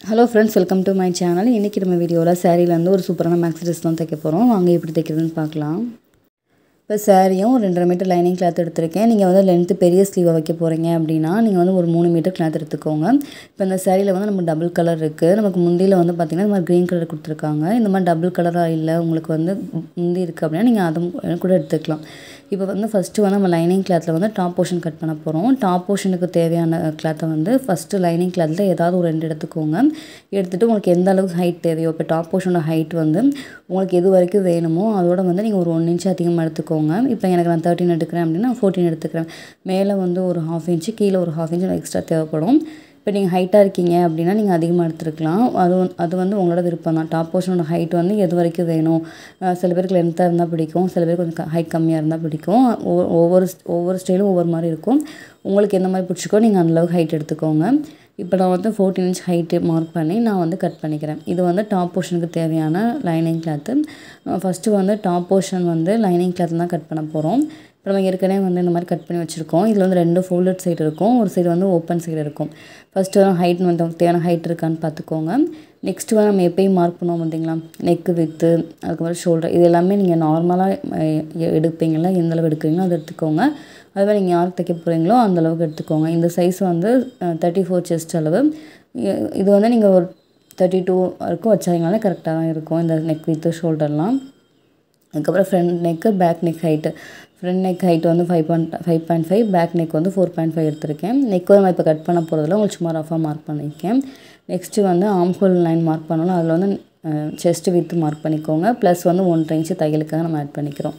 hello friends welcome to my channel இன்றைக்கி நம்ம வீடியோவில் சேரீலேருந்து ஒரு சூப்பரான மேக்ஸி ட்ரெஸ் தான் தைக்க போகிறோம் வாங்க எப்படி தைக்கிறதுன்னு பார்க்கலாம் இப்போ சாரியும் ஒரு ரெண்டரை மீட்டர் லைனிங் கிளாத் எடுத்திருக்கேன் நீங்கள் வந்து லென்த்து பெரிய ஸ்லீவாக வைக்க போகிறீங்க அப்படின்னா நீங்கள் வந்து ஒரு மூணு மீட்டர் கிளாத் எடுத்துக்கோங்க இப்போ இந்த சாரியில் வந்து நம்ம டபுள் கலர் இருக்குது நமக்கு முந்தியில் வந்து பார்த்திங்கன்னா இந்த மாதிரி க்ரீன் கலர் கொடுத்துருக்காங்க இந்த மாதிரி டபுள் கலராக இல்லை உங்களுக்கு வந்து முந்தி இருக்குது அப்படின்னா நீங்கள் அதை கூட எடுத்துக்கலாம் இப்போ வந்து ஃபஸ்ட்டு வந்து நம்ம லைனிங் கிளாத்தில் வந்து டாப் போர்ஷன் கட் பண்ண போகிறோம் டாப் போர்ஷனுக்கு தேவையான கிளாத்தை வந்து ஃபஸ்ட்டு லைனிங் கிளாத்தில் ஏதாவது ஒரு ரெண்டு எடுத்துக்கோங்க எடுத்துகிட்டு உங்களுக்கு எந்த அளவுக்கு ஹைட் தேவையோ இப்போ டாப் போர்ஷனோட ஹைட் வந்து உங்களுக்கு எது வரைக்கும் வேணுமோ அதோட வந்து நீங்கள் ஒரு ஒன் இன்ச் அதிகமாக எடுத்துக்கோங்க இப்போ எனக்கு நான் தேர்ட்டின் எடுக்கிறேன் அப்படின்னா ஃபோர்டீன் எடுத்துக்கிறேன் மேலே வந்து ஒரு ஹாஃப் இன்ச்சு கீழே ஒரு ஹாஃப் இன்ச் எக்ஸ்ட்ரா தேவைப்படும் இப்போ நீங்கள் ஹைட்டாக இருக்கீங்க அப்படின்னா நீங்கள் அதிகமாக எடுத்துருக்கலாம் அது அது வந்து உங்களோட விருப்பம் தான் டாப் போர்ஷனோட ஹைட் வந்து எது வரைக்கும் வேணும் சில பேருக்கு லென்த்தாக இருந்தால் பிடிக்கும் சில பேருக்கு கொஞ்சம் ஹைட் கம்மியாக இருந்தால் பிடிக்கும் ஒவ்வொரு ஒவ்வொரு ஸ்டைலும் ஒவ்வொரு மாதிரி இருக்கும் உங்களுக்கு எந்த மாதிரி பிடிச்சிக்கோ நீங்கள் அந்தளவுக்கு ஹைட் எடுத்துக்கோங்க இப்போ நான் வந்து ஃபோர்டீன் இன்ச் ஹைட்டு மார்க் பண்ணி நான் வந்து கட் பண்ணிக்கிறேன் இது வந்து டாப் போர்ஷனுக்கு தேவையான லைனிங் கிளாத்து ஃபஸ்ட்டு வந்து டாப் போர்ஷன் வந்து லைனிங் கிளாத் தான் கட் பண்ண போகிறோம் இப்போ நம்ம ஏற்கனவே வந்து இந்த மாதிரி கட் பண்ணி வச்சுருக்கோம் இதில் வந்து ரெண்டு ஃபோல்டட் சைடு இருக்கும் ஒரு சைடு வந்து ஓப்பன் சைடு இருக்கும் ஃபஸ்ட்டு வந்து ஹைட் வந்து தேவையான ஹைட் இருக்கான்னு பார்த்துக்கோங்க நெக்ஸ்ட்டு வந்து நம்ம எப்பயும் மார்க் பண்ணுவோம் பார்த்தீங்களா நெக்கு வித்து அதுக்கப்புறம் ஷோல்டர் இது எல்லாமே நீங்கள் நார்மலாக எடுப்பீங்களா எந்த அளவு எடுக்கிறீங்களோ அதை எடுத்துக்கோங்க அதுமாதிரி நீங்கள் யாருக்கு தைக்க போகிறீங்களோ அந்த அளவுக்கு எடுத்துக்கோங்க இந்த சைஸ் வந்து தேர்ட்டி ஃபோர் செஸ்ட் அளவு இது வந்து நீங்கள் ஒரு தேர்ட்டி டூ வரைக்கும் வச்சாங்கனாலே கரெக்டாக தான் இருக்கும் இந்த நெக் வித்து ஷோல்டர்லாம் அதுக்கப்புறம் front neck back neck height front neck height வந்து five point five point five back neck வந்து ஃபோர் பாயிண்ட் ஃபைவ் எடுத்திருக்கேன் நெக் வந்து நான் இப்போ கட் பண்ண போகிறதுல உங்களுக்கு சும்மா ரஃபாக மார்க் பண்ணியிருக்கேன் நெக்ஸ்ட்டு வந்து ஆம்ஹோல் லைன் மார்க் பண்ணணும் அதில் வந்து செஸ்ட்டு வித்து மார்க் பண்ணிக்கோங்க ப்ளஸ் வந்து ஒன்றரை இன்ச்சு தையலுக்காக நம்ம ஆட் பண்ணிக்கிறோம்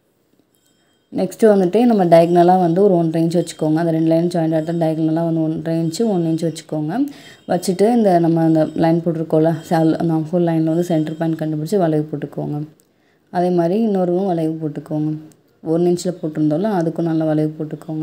நெக்ஸ்ட்டு வந்துட்டு நம்ம டயக்னலாக வந்து ஒரு ஒன்றரை இன்ச் வச்சுக்கோங்க அந்த ரெண்டு லைன் ஜாயிண்ட் ஆகிட்டு டயக்னலாக வந்து ஒன்றரை இன்ச்சு ஒன் இன்ச் வச்சுக்கோங்க வச்சுட்டு இந்த நம்ம அந்த லைன் போட்டிருக்கோம்ல அந்த ஆம்ஹோல் லைனில் வந்து சென்டர் பாயிண்ட் கண்டுபிடிச்சி வளைவு போட்டுக்கோங்க அதே மாதிரி இன்னொருவும் வளைவு போட்டுக்கோங்க ஒன் இன்ச்சில் போட்டிருந்தோம்ல அதுக்கும் நல்லா வளைவு போட்டுக்கோங்க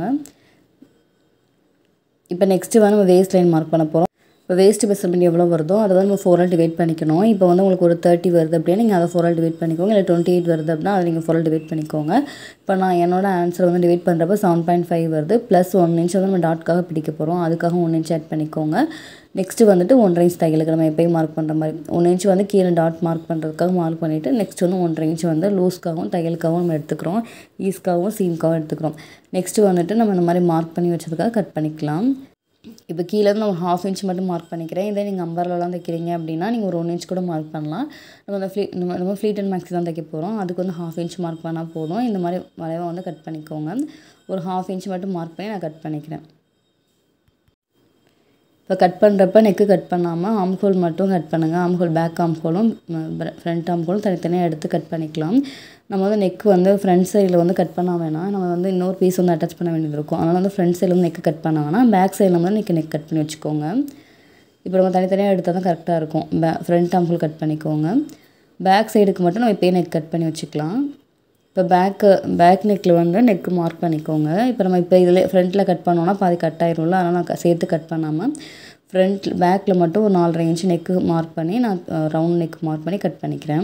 இப்போ நெக்ஸ்ட்டு வந்து நம்ம வேஸ்ட் லைன் மார்க் பண்ண போகிறோம் இப்போ வேஸ்ட் மெஷர்மெண்ட் எவ்வளோ வருதோ அதை வந்து நம்ம ஃபோரால் டிவைட் பண்ணிக்கணும் இப்போ வந்து உங்களுக்கு ஒரு தேர்ட்டி வருது அப்படின்னா நீங்கள் அதை ஃபோரால் டிவைட் பண்ணிக்கோங்க இல்லை டுவெண்ட்டி எயிட் வருது அப்படின்னா அதை நீங்கள் ஃபோரால் டிவைட் பண்ணிக்கோங்க இப்போ நான் என்னோட ஆன்சர் வந்து டிவைட் பண்ணுறப்ப செவன் பாயிண்ட் ஃபைவ் வருது ப்ளஸ் ஒன் இன்ச் வந்து நம்ம டாட்காக பிடிக்க போகிறோம் அதுக்காக ஒன் இன்ச் ஆட் பண்ணிக்கோங்க நெக்ஸ்ட்டு வந்துட்டு ஒன்றரை இன்ச் தையலுக்கு நம்ம எப்பயும் மார்க் பண்ணுற மாதிரி ஒன் இன்ச் வந்து கீழே டாட் மார்க் பண்ணுறதுக்காக மார்க் பண்ணிவிட்டு நெக்ஸ்ட் வந்து ஒன்றரை இன்ச் வந்து லூஸ்க்காகவும் தையலுக்காகவும் நம்ம எடுத்துக்கிறோம் ஈஸ்க்காகவும் சீம்க்காகவும் எடுத்துக்கிறோம் நெக்ஸ்ட்டு வந்துட்டு நம்ம இந்த மாதிரி மார்க் பண்ணி வச்சதுக்காக கட் பண்ணிக்கலாம் இப்போ கீழே நம்ம ஹாஃப் இன்ச் மட்டும் மார்க் பண்ணிக்கிறேன் இதே நீங்கள் அம்பர்லாம் தைக்கிறீங்க அப்படின்னா நீங்கள் ஒரு ஒன் இன்ச் கூட மார்க் பண்ணலாம் நம்ம அந்த ஃப்ளீ நம்ம நம்ம ஃப்ளீட் அண்ட் மேக்ஸி தான் தைக்க போகிறோம் அதுக்கு வந்து ஹாஃப் இன்ச் மார்க் பண்ணால் போதும் இந்த மாதிரி வளைவை வந்து கட் பண்ணிக்கோங்க ஒரு ஹாஃப் இன்ச் மட்டும் மார்க் பண்ணி நான் கட் பண்ணிக்கிறேன் இப்போ கட் பண்ணுறப்ப நெக்கு கட் பண்ணாமல் ஆம்ஹோல் மட்டும் கட் பண்ணுங்கள் ஆம்ஹோல் பேக் ஆம்ஹோலும் ஃப்ரண்ட் ஆம்ஹோலும் தனித்தனியாக எடுத்து கட் பண்ணிக்கலாம் நம்ம வந்து நெக் வந்து ஃப்ரண்ட் சைடில் வந்து கட் பண்ண வேணாம் நம்ம வந்து இன்னொரு பீஸ் வந்து அட்டாச் பண்ண வேண்டியது இருக்கும் அதனால் வந்து ஃப்ரண்ட் சைடில் வந்து நெக் கட் பண்ண வேணாம் பேக் சைடில் வந்து நெக் நெக் கட் பண்ணி வச்சுக்கோங்க இப்போ நம்ம தனித்தனியாக எடுத்தால் தான் கரெக்டாக இருக்கும் பே ஃப்ரண்ட் ஆம்ஹோல் கட் பண்ணிக்கோங்க பேக் சைடுக்கு மட்டும் நம்ம இப்போயே நெக் கட் பண்ணி வச்சுக்கலாம் இப்போ பேக்கு பேக் நெக்கில் வந்து நெக்கு மார்க் பண்ணிக்கோங்க இப்போ நம்ம இப்போ இதில் ஃப்ரண்ட்டில் கட் பண்ணோன்னா பாதி கட் ஆயிரும்ல அதனால் நான் சேர்த்து கட் பண்ணாமல் ஃப்ரண்ட் பேக்கில் மட்டும் ஒரு நாலரை இன்ச் நெக்கு மார்க் பண்ணி நான் ரவுண்ட் நெக் மார்க் பண்ணி கட் பண்ணிக்கிறேன்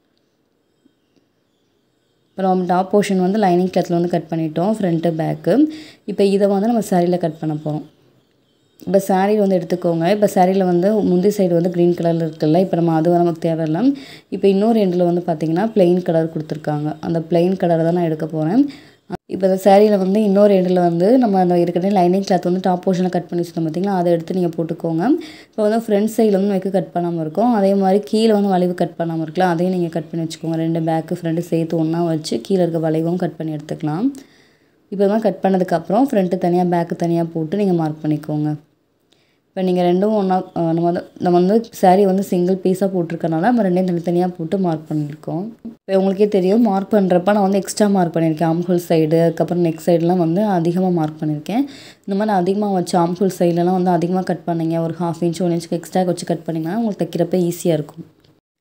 இப்போ நம்ம டாப் போர்ஷன் வந்து லைனிங் கிளாத்தில் வந்து கட் பண்ணிட்டோம் ஃப்ரண்ட்டு பேக்கு இப்போ இதை வந்து நம்ம சாரியில் கட் பண்ண போகிறோம் இப்போ சாரீ வந்து எடுத்துக்கோங்க இப்போ சாரியில் வந்து முந்தி சைடு வந்து க்ரீன் கலரில் இருக்குல்ல இப்போ நம்ம அது நமக்கு தேவையில்லை இப்போ இன்னொரு எண்டில் வந்து பார்த்திங்கன்னா பிளெயின் கலர் கொடுத்துருக்காங்க அந்த பிளெயின் கலரை தான் நான் எடுக்க போகிறேன் இப்போ இந்த சேரீயில் வந்து இன்னொரு எண்டில் வந்து நம்ம அந்த ஏற்கனவே லைனிங் கிளாத் வந்து டாப் போர்ஷனில் கட் பண்ணி வச்சுருந்தோம் பார்த்திங்களா அதை எடுத்து நீங்கள் போட்டுக்கோங்க இப்போ வந்து ஃப்ரண்ட் சைடில் வந்து வைக்க கட் பண்ணாமல் இருக்கும் அதே மாதிரி கீழே வந்து வளைவு கட் பண்ணாமல் இருக்கலாம் அதையும் நீங்கள் கட் பண்ணி வச்சுக்கோங்க ரெண்டு பேக்கு ஃப்ரண்ட்டு சேர்த்து ஒன்றா வச்சு கீழே இருக்க வளைவும் கட் பண்ணி எடுத்துக்கலாம் இப்போ தான் கட் பண்ணதுக்கப்புறம் ஃப்ரண்ட்டு தனியாக பேக்கு தனியாக போட்டு நீங்கள் மார்க் பண்ணிக்கோங்க இப்போ நீங்கள் ரெண்டும் ஒன்றா நம்ம வந்து நம்ம வந்து சாரீ வந்து சிங்கிள் பீஸாக போட்டிருக்கனால நம்ம ரெண்டையும் தனித்தனியாக போட்டு மார்க் பண்ணியிருக்கோம் இப்போ உங்களுக்கே தெரியும் மார்க் பண்ணுறப்ப நான் வந்து எக்ஸ்ட்ரா மார்க் பண்ணியிருக்கேன் ஆம்ஹோல் சைடு அதுக்கப்புறம் நெக் சைடெலாம் வந்து அதிகமாக மார்க் பண்ணியிருக்கேன் இந்த மாதிரி அதிகமாக வச்சு ஆம்ஹோல் சைட்லலாம் வந்து அதிகமாக கட் பண்ணிங்க ஒரு ஹாஃப் இன்ச் ஒன் இன்ச்சுக்கு எக்ஸ்ட்ரா வச்சு கட் பண்ணிங்கன்னா உங்களுக்கு தைக்கிறப்ப ஈஸியாக இருக்கும்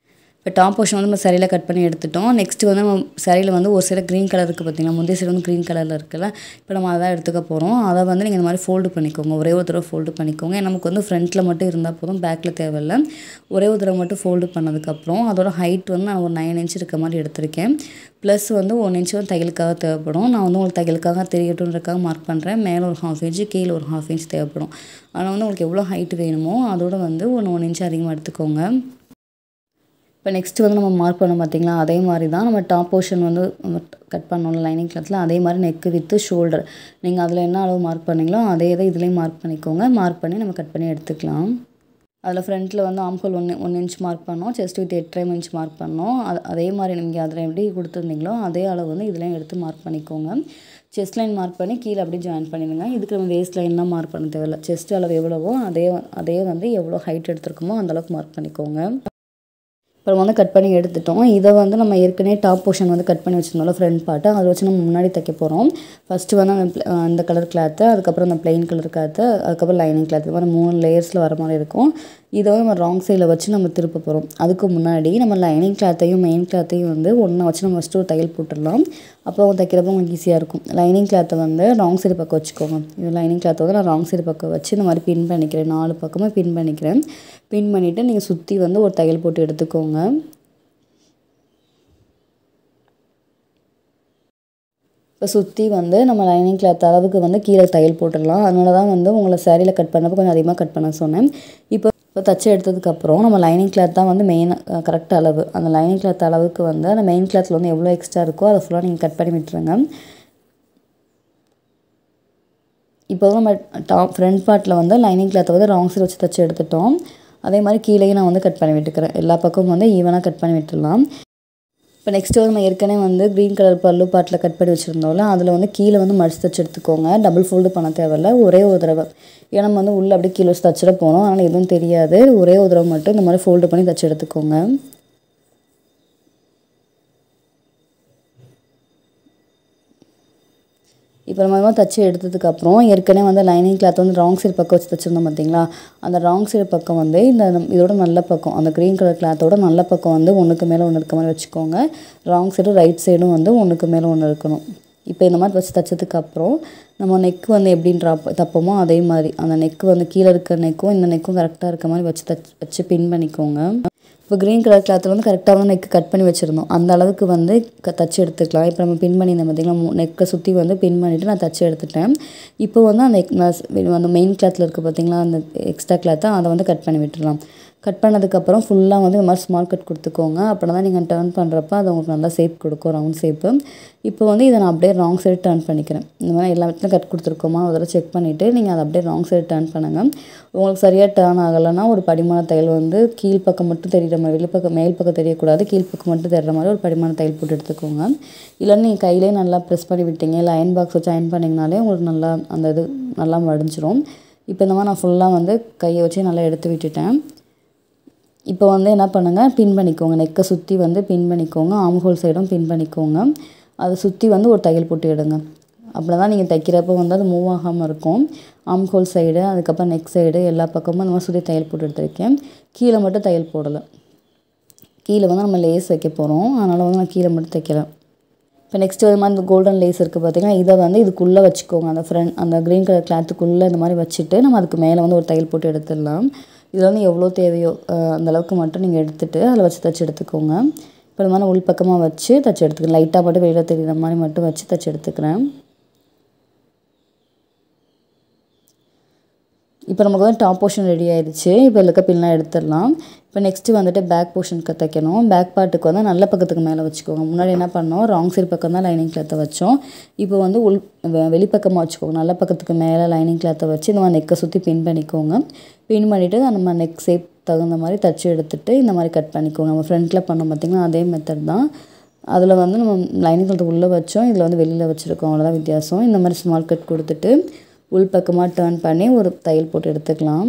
இப்போ டாப் போர்ஷன் வந்து நம்ம சரியில் கட் பண்ணி எடுத்துட்டோம் நெக்ஸ்ட்டு வந்து நம்ம சரியில் வந்து ஒரு சைடு க்ரீன் கலர் இருக்குது பார்த்தீங்களா முந்தைய சைடு வந்து க்ரீன் கலரில் இருக்குல்ல இப்போ நம்ம அதை எடுத்துக்க போகிறோம் அதை வந்து நீங்கள் இந்த மாதிரி ஃபோல்டு பண்ணிக்கோங்க ஒரே ஒரு தடவை ஃபோல்டு பண்ணிக்கோங்க நமக்கு வந்து ஃப்ரண்ட்டில் மட்டும் இருந்தால் போதும் பேக்கில் தேவையில்லை ஒரே ஒரு தடவை மட்டும் ஃபோல்டு பண்ணதுக்கப்புறம் அதோட ஹைட் வந்து நான் ஒரு நைன் இன்ச் இருக்க மாதிரி எடுத்திருக்கேன் ப்ளஸ் வந்து ஒன் இன்ச் வந்து தையலுக்காக தேவைப்படும் நான் வந்து உங்களுக்கு தையலுக்காக தெரியட்டுன்றக்காக மார்க் பண்ணுறேன் மேலே ஒரு ஹாஃப் இன்ச் கீழே ஒரு ஹாஃப் இன்ச் தேவைப்படும் ஆனால் வந்து உங்களுக்கு எவ்வளோ ஹைட் வேணுமோ அதோட வந்து ஒன்று ஒன் இன்ச் அதிகமாக எடுத்துக்கோங்க இப்போ நெக்ஸ்ட் வந்து நம்ம மார்க் பண்ணோம் பார்த்தீங்களா அதே மாதிரி தான் நம்ம டாப் போர்ஷன் வந்து கட் பண்ணோம்ல லைனிங் கிளாத்தில் அதே மாதிரி நெக்கு வித்து ஷோல்டர் நீங்கள் அதில் என்ன அளவு மார்க் பண்ணீங்களோ அதே இதை இதுலேயும் மார்க் பண்ணிக்கோங்க மார்க் பண்ணி நம்ம கட் பண்ணி எடுத்துக்கலாம் அதில் ஃப்ரண்ட்டில் வந்து ஆம்ஹோல் ஒன்று ஒன் இன்ச் மார்க் பண்ணோம் செஸ்ட் வித் எட்டரை இன்ச் மார்க் பண்ணோம் அது அதே மாதிரி நீங்கள் அதில் எப்படி கொடுத்துருந்தீங்களோ அதே அளவு வந்து இதுலேயும் எடுத்து மார்க் பண்ணிக்கோங்க செஸ்ட் லைன் மார்க் பண்ணி கீழே அப்படியே ஜாயின் பண்ணிடுங்க இதுக்கு நம்ம வேஸ்ட் லைன்லாம் மார்க் பண்ண தேவையில்ல செஸ்ட் அளவு எவ்வளவோ அதே அதே வந்து எவ்வளோ ஹைட் எடுத்துருக்கோமோ அந்தளவுக்கு மார்க் பண்ணிக்கோங்க அப்புறம் வந்து கட் பண்ணி எடுத்துட்டோம் இதை வந்து நம்ம ஏற்கனவே டாப் போர்ஷன் வந்து கட் பண்ணி வச்சுருந்தோம்ல ஃப்ரண்ட் பார்ட்டு அதை வச்சு நம்ம முன்னாடி தைக்க போகிறோம் ஃபஸ்ட்டு வந்து அந்த அந்த கலர் கிளாத்து அதுக்கப்புறம் அந்த பிளெயின் கலர் கிளாத்து அதுக்கப்புறம் லைனிங் கிளாத் இது மாதிரி மூணு லேயர்ஸில் வர மாதிரி இருக்கும் இதை வந்து நம்ம ராங் சைடில் வச்சு நம்ம திருப்ப போகிறோம் அதுக்கு முன்னாடி நம்ம லைனிங் கிளாத்தையும் மெயின் கிளாத்தையும் வந்து ஒன்றா வச்சு நம்ம ஃபஸ்ட்டு ஒரு தையல் போட்டுடலாம் அப்போ தைக்கிறப்ப உங்களுக்கு ஈஸியாக இருக்கும் லைனிங் கிளாத்தை வந்து ராங் சைடு பக்கம் வச்சுக்கோங்க இது லைனிங் கிளாத்தை வந்து நான் ராங் சைடு பக்கம் வச்சு இந்த மாதிரி பின் பண்ணிக்கிறேன் நாலு பக்கமாக பின் பண்ணிக்கிறேன் பின் பண்ணிவிட்டு நீங்கள் சுற்றி வந்து ஒரு தையல் போட்டு எடுத்துக்கோங்க இப்போ சுற்றி வந்து நம்ம லைனிங் கிளாத் அளவுக்கு வந்து கீழே தையல் போட்டுடலாம் அதனால தான் வந்து உங்களை சேரீயில் கட் பண்ணப்போ கொஞ்சம் அதிகமாக கட் பண்ண சொன்னேன் இப்போ இப்போ தச்சு எடுத்ததுக்கப்புறம் நம்ம லைனிங் கிளாத் தான் வந்து மெயின் கரெக்ட் அளவு அந்த லைனிங் கிளாத் அளவுக்கு வந்து அந்த மெயின் கிளாத்தில் வந்து எவ்வளோ எக்ஸ்ட்ரா இருக்கோ அதை ஃபுல்லாக நீங்கள் கட் பண்ணி விட்டுருங்க இப்போ நம்ம டாப் ஃப்ரண்ட் பார்ட்டில் வந்து லைனிங் கிளாத்தை வந்து ராங் சைடு வச்சு தச்சு எடுத்துட்டோம் அதே மாதிரி கீழேயும் நான் வந்து கட் பண்ணி விட்டுக்கிறேன் எல்லா பக்கமும் வந்து ஈவனாக கட் பண்ணி விட்டுடலாம் இப்போ நெக்ஸ்ட்டு வந்து நம்ம ஏற்கனவே வந்து க்ரீன் கலர் பல்லு பாட்டில் கட் பண்ணி வச்சுருந்தோம்ல அதில் வந்து கீழே வந்து மடிச்சு தச்சு எடுத்துக்கோங்க டபுள் ஃபோல்டு பண்ண தேவையில்ல ஒரே ஒரு தடவை ஏன்னா நம்ம வந்து உள்ளே அப்படியே கீழே வச்சு தச்சிட போகிறோம் அதனால் எதுவும் தெரியாது ஒரே ஒரு தடவை மட்டும் இந்த மாதிரி ஃபோல்டு பண்ணி தச்சு எடுத்துக்கோங்க இப்போ நம்ம மாதிரி தச்சு எடுத்ததுக்கப்புறம் ஏற்கனவே வந்து லைனிங் கிளாத் வந்து ராங் சைடு பக்கம் வச்சு தச்சுருந்தோம் பார்த்தீங்களா அந்த ராங் சைடு பக்கம் வந்து இந்த இதோட நல்ல பக்கம் அந்த க்ரீன் கலர் கிளாத்தோட நல்ல பக்கம் வந்து ஒன்றுக்கு மேலே ஒன்று இருக்க மாதிரி வச்சுக்கோங்க ராங் சைடு ரைட் சைடும் வந்து ஒன்றுக்கு மேலே ஒன்று இருக்கணும் இப்போ இந்த மாதிரி வச்சு தைச்சதுக்கப்புறம் நம்ம நெக் வந்து எப்படின்ற தப்போமோ அதே மாதிரி அந்த நெக்கு வந்து கீழே இருக்கிற நெக்கும் இந்த நெக்கும் கரெக்டாக இருக்க மாதிரி வச்சு தச்சு வச்சு பின் பண்ணிக்கோங்க இப்போ க்ரீன் கலர் கிளாத்தில் வந்து கரெக்டாக வந்து நெக்கு கட் பண்ணி வச்சுருந்தோம் அந்த அளவுக்கு வந்து க தச்சு எடுத்துக்கலாம் இப்போ நம்ம பின் பண்ணியிருந்தோம் பார்த்திங்களா நெக்கை சுற்றி வந்து பின் பண்ணிவிட்டு நான் தச்சு எடுத்துட்டேன் இப்போ வந்து அந்த நான் அந்த மெயின் கிளாத்தில் இருக்குது பார்த்திங்களா அந்த எக்ஸ்ட்ரா கிளாத்தை அதை வந்து கட் பண்ணி விட்டுடலாம் கட் பண்ணதுக்கப்புறம் ஃபுல்லாக வந்து இந்த மாதிரி ஸ்மால் கட் கொடுத்துக்கோங்க அப்படின்னா தான் நீங்கள் டர்ன் பண்ணுறப்ப அது உங்களுக்கு நல்லா ஷேப் கொடுக்கும் ரவுண்ட் ஷேப்பு இப்போ வந்து இதை நான் அப்படியே ராங் சைடு டர்ன் பண்ணிக்கிறேன் இந்த மாதிரி எல்லா இடத்துலையும் கட் கொடுத்துருக்கோமா ஒரு தடவை செக் பண்ணிவிட்டு நீங்கள் அதை அப்படியே ராங் சைடு டர்ன் பண்ணுங்கள் உங்களுக்கு சரியாக டர்ன் ஆகலைன்னா ஒரு படிமான தையல் வந்து கீழ் பக்கம் மட்டும் தெரிகிற மாதிரி வெளிப்பக்கம் மேல் பக்கம் தெரியக்கூடாது கீழ் பக்கம் மட்டும் தெரிகிற மாதிரி ஒரு படிமான தையல் போட்டு எடுத்துக்கோங்க இல்லைன்னா நீங்கள் கையிலே நல்லா ப்ரெஸ் பண்ணி விட்டீங்க இல்லை அயன் பாக்ஸ் வச்சு அயன் பண்ணிங்கனாலே உங்களுக்கு நல்லா அந்த இது நல்லா வடிஞ்சிரும் இப்போ இந்த மாதிரி நான் ஃபுல்லாக வந்து கையை வச்சு நல்லா எடுத்து விட்டுட்டேன் இப்போ வந்து என்ன பண்ணுங்கள் பின் பண்ணிக்கோங்க நெக்கை சுற்றி வந்து பின் பண்ணிக்கோங்க ஆம் ஹோல் சைடும் பின் பண்ணிக்கோங்க அதை சுற்றி வந்து ஒரு தையல் போட்டு எடுங்க அப்படி தான் நீங்கள் தைக்கிறப்ப வந்து அது மூவ் ஆகாமல் இருக்கும் ஆம் ஹோல் சைடு அதுக்கப்புறம் நெக் சைடு எல்லா பக்கமும் அந்த மாதிரி சுற்றி தையல் போட்டு எடுத்திருக்கேன் கீழே மட்டும் தையல் போடலை கீழே வந்து நம்ம லேஸ் வைக்க போகிறோம் அதனால் வந்து நான் கீழே மட்டும் தைக்கிறேன் இப்போ நெக்ஸ்ட் ஒரு மாதிரி இந்த கோல்டன் லேஸ் இருக்குது பார்த்தீங்கன்னா இதை வந்து இதுக்குள்ளே வச்சுக்கோங்க அந்த ஃப்ரண்ட் அந்த க்ரீன் கலர் கிளாத்துக்குள்ளே இந்த மாதிரி வச்சுட்டு நம்ம அதுக்கு மேலே வந்து ஒரு தையல் போட்டு எடுத்துடலாம் இதில் வந்து எவ்வளோ தேவையோ அந்த அளவுக்கு மட்டும் நீங்கள் எடுத்துகிட்டு அதில் வச்சு தைச்சி எடுத்துக்கோங்க இப்போ இந்த மாதிரி உள் பக்கமாக வச்சு தைச்சி எடுத்துக்கிறேன் லைட்டாக மட்டும் வெளியில் தெரியுற மாதிரி மட்டும் வச்சு தைச்சி எடுத்துக்கிறேன் இப்போ நமக்கு வந்து டாப் போர்ஷன் ரெடி ஆயிடுச்சு இப்போ இதில் இருக்க பின்லாம் எடுத்துடலாம் இப்போ நெக்ஸ்ட்டு வந்துட்டு பேக் போர்ஷனுக்கு தைக்கணும் பேக் பார்ட்டுக்கு வந்து நல்ல பக்கத்துக்கு மேலே வச்சுக்கோங்க முன்னாடி என்ன பண்ணோம் ராங் சைடு பக்கம் தான் லைனிங் கிளாத்தை வச்சோம் இப்போ வந்து உள் வெளிப்பக்கமாக வச்சுக்கோங்க நல்ல பக்கத்துக்கு மேலே லைனிங் கிளாத்தை வச்சு இந்த மாதிரி நெக்கை சுற்றி பின் பண்ணிக்கோங்க பின் பண்ணிவிட்டு நம்ம நெக் ஷேப் தகுந்த மாதிரி தச்சு எடுத்துகிட்டு இந்த மாதிரி கட் பண்ணிக்கோங்க நம்ம ஃப்ரண்ட்டில் பண்ணோம் பார்த்திங்கன்னா அதே மெத்தட் தான் அதில் வந்து நம்ம லைனிங் கிளாத்தை உள்ளே வச்சோம் இதில் வந்து வெளியில் வச்சுருக்கோம் அவ்வளோதான் வித்தியாசம் இந்த மாதிரி ஸ்மால் கட் கொடுத்துட்டு உள் பக்கமாக டேர்ன் பண்ணி ஒரு தையல் போட்டு எடுத்துக்கலாம்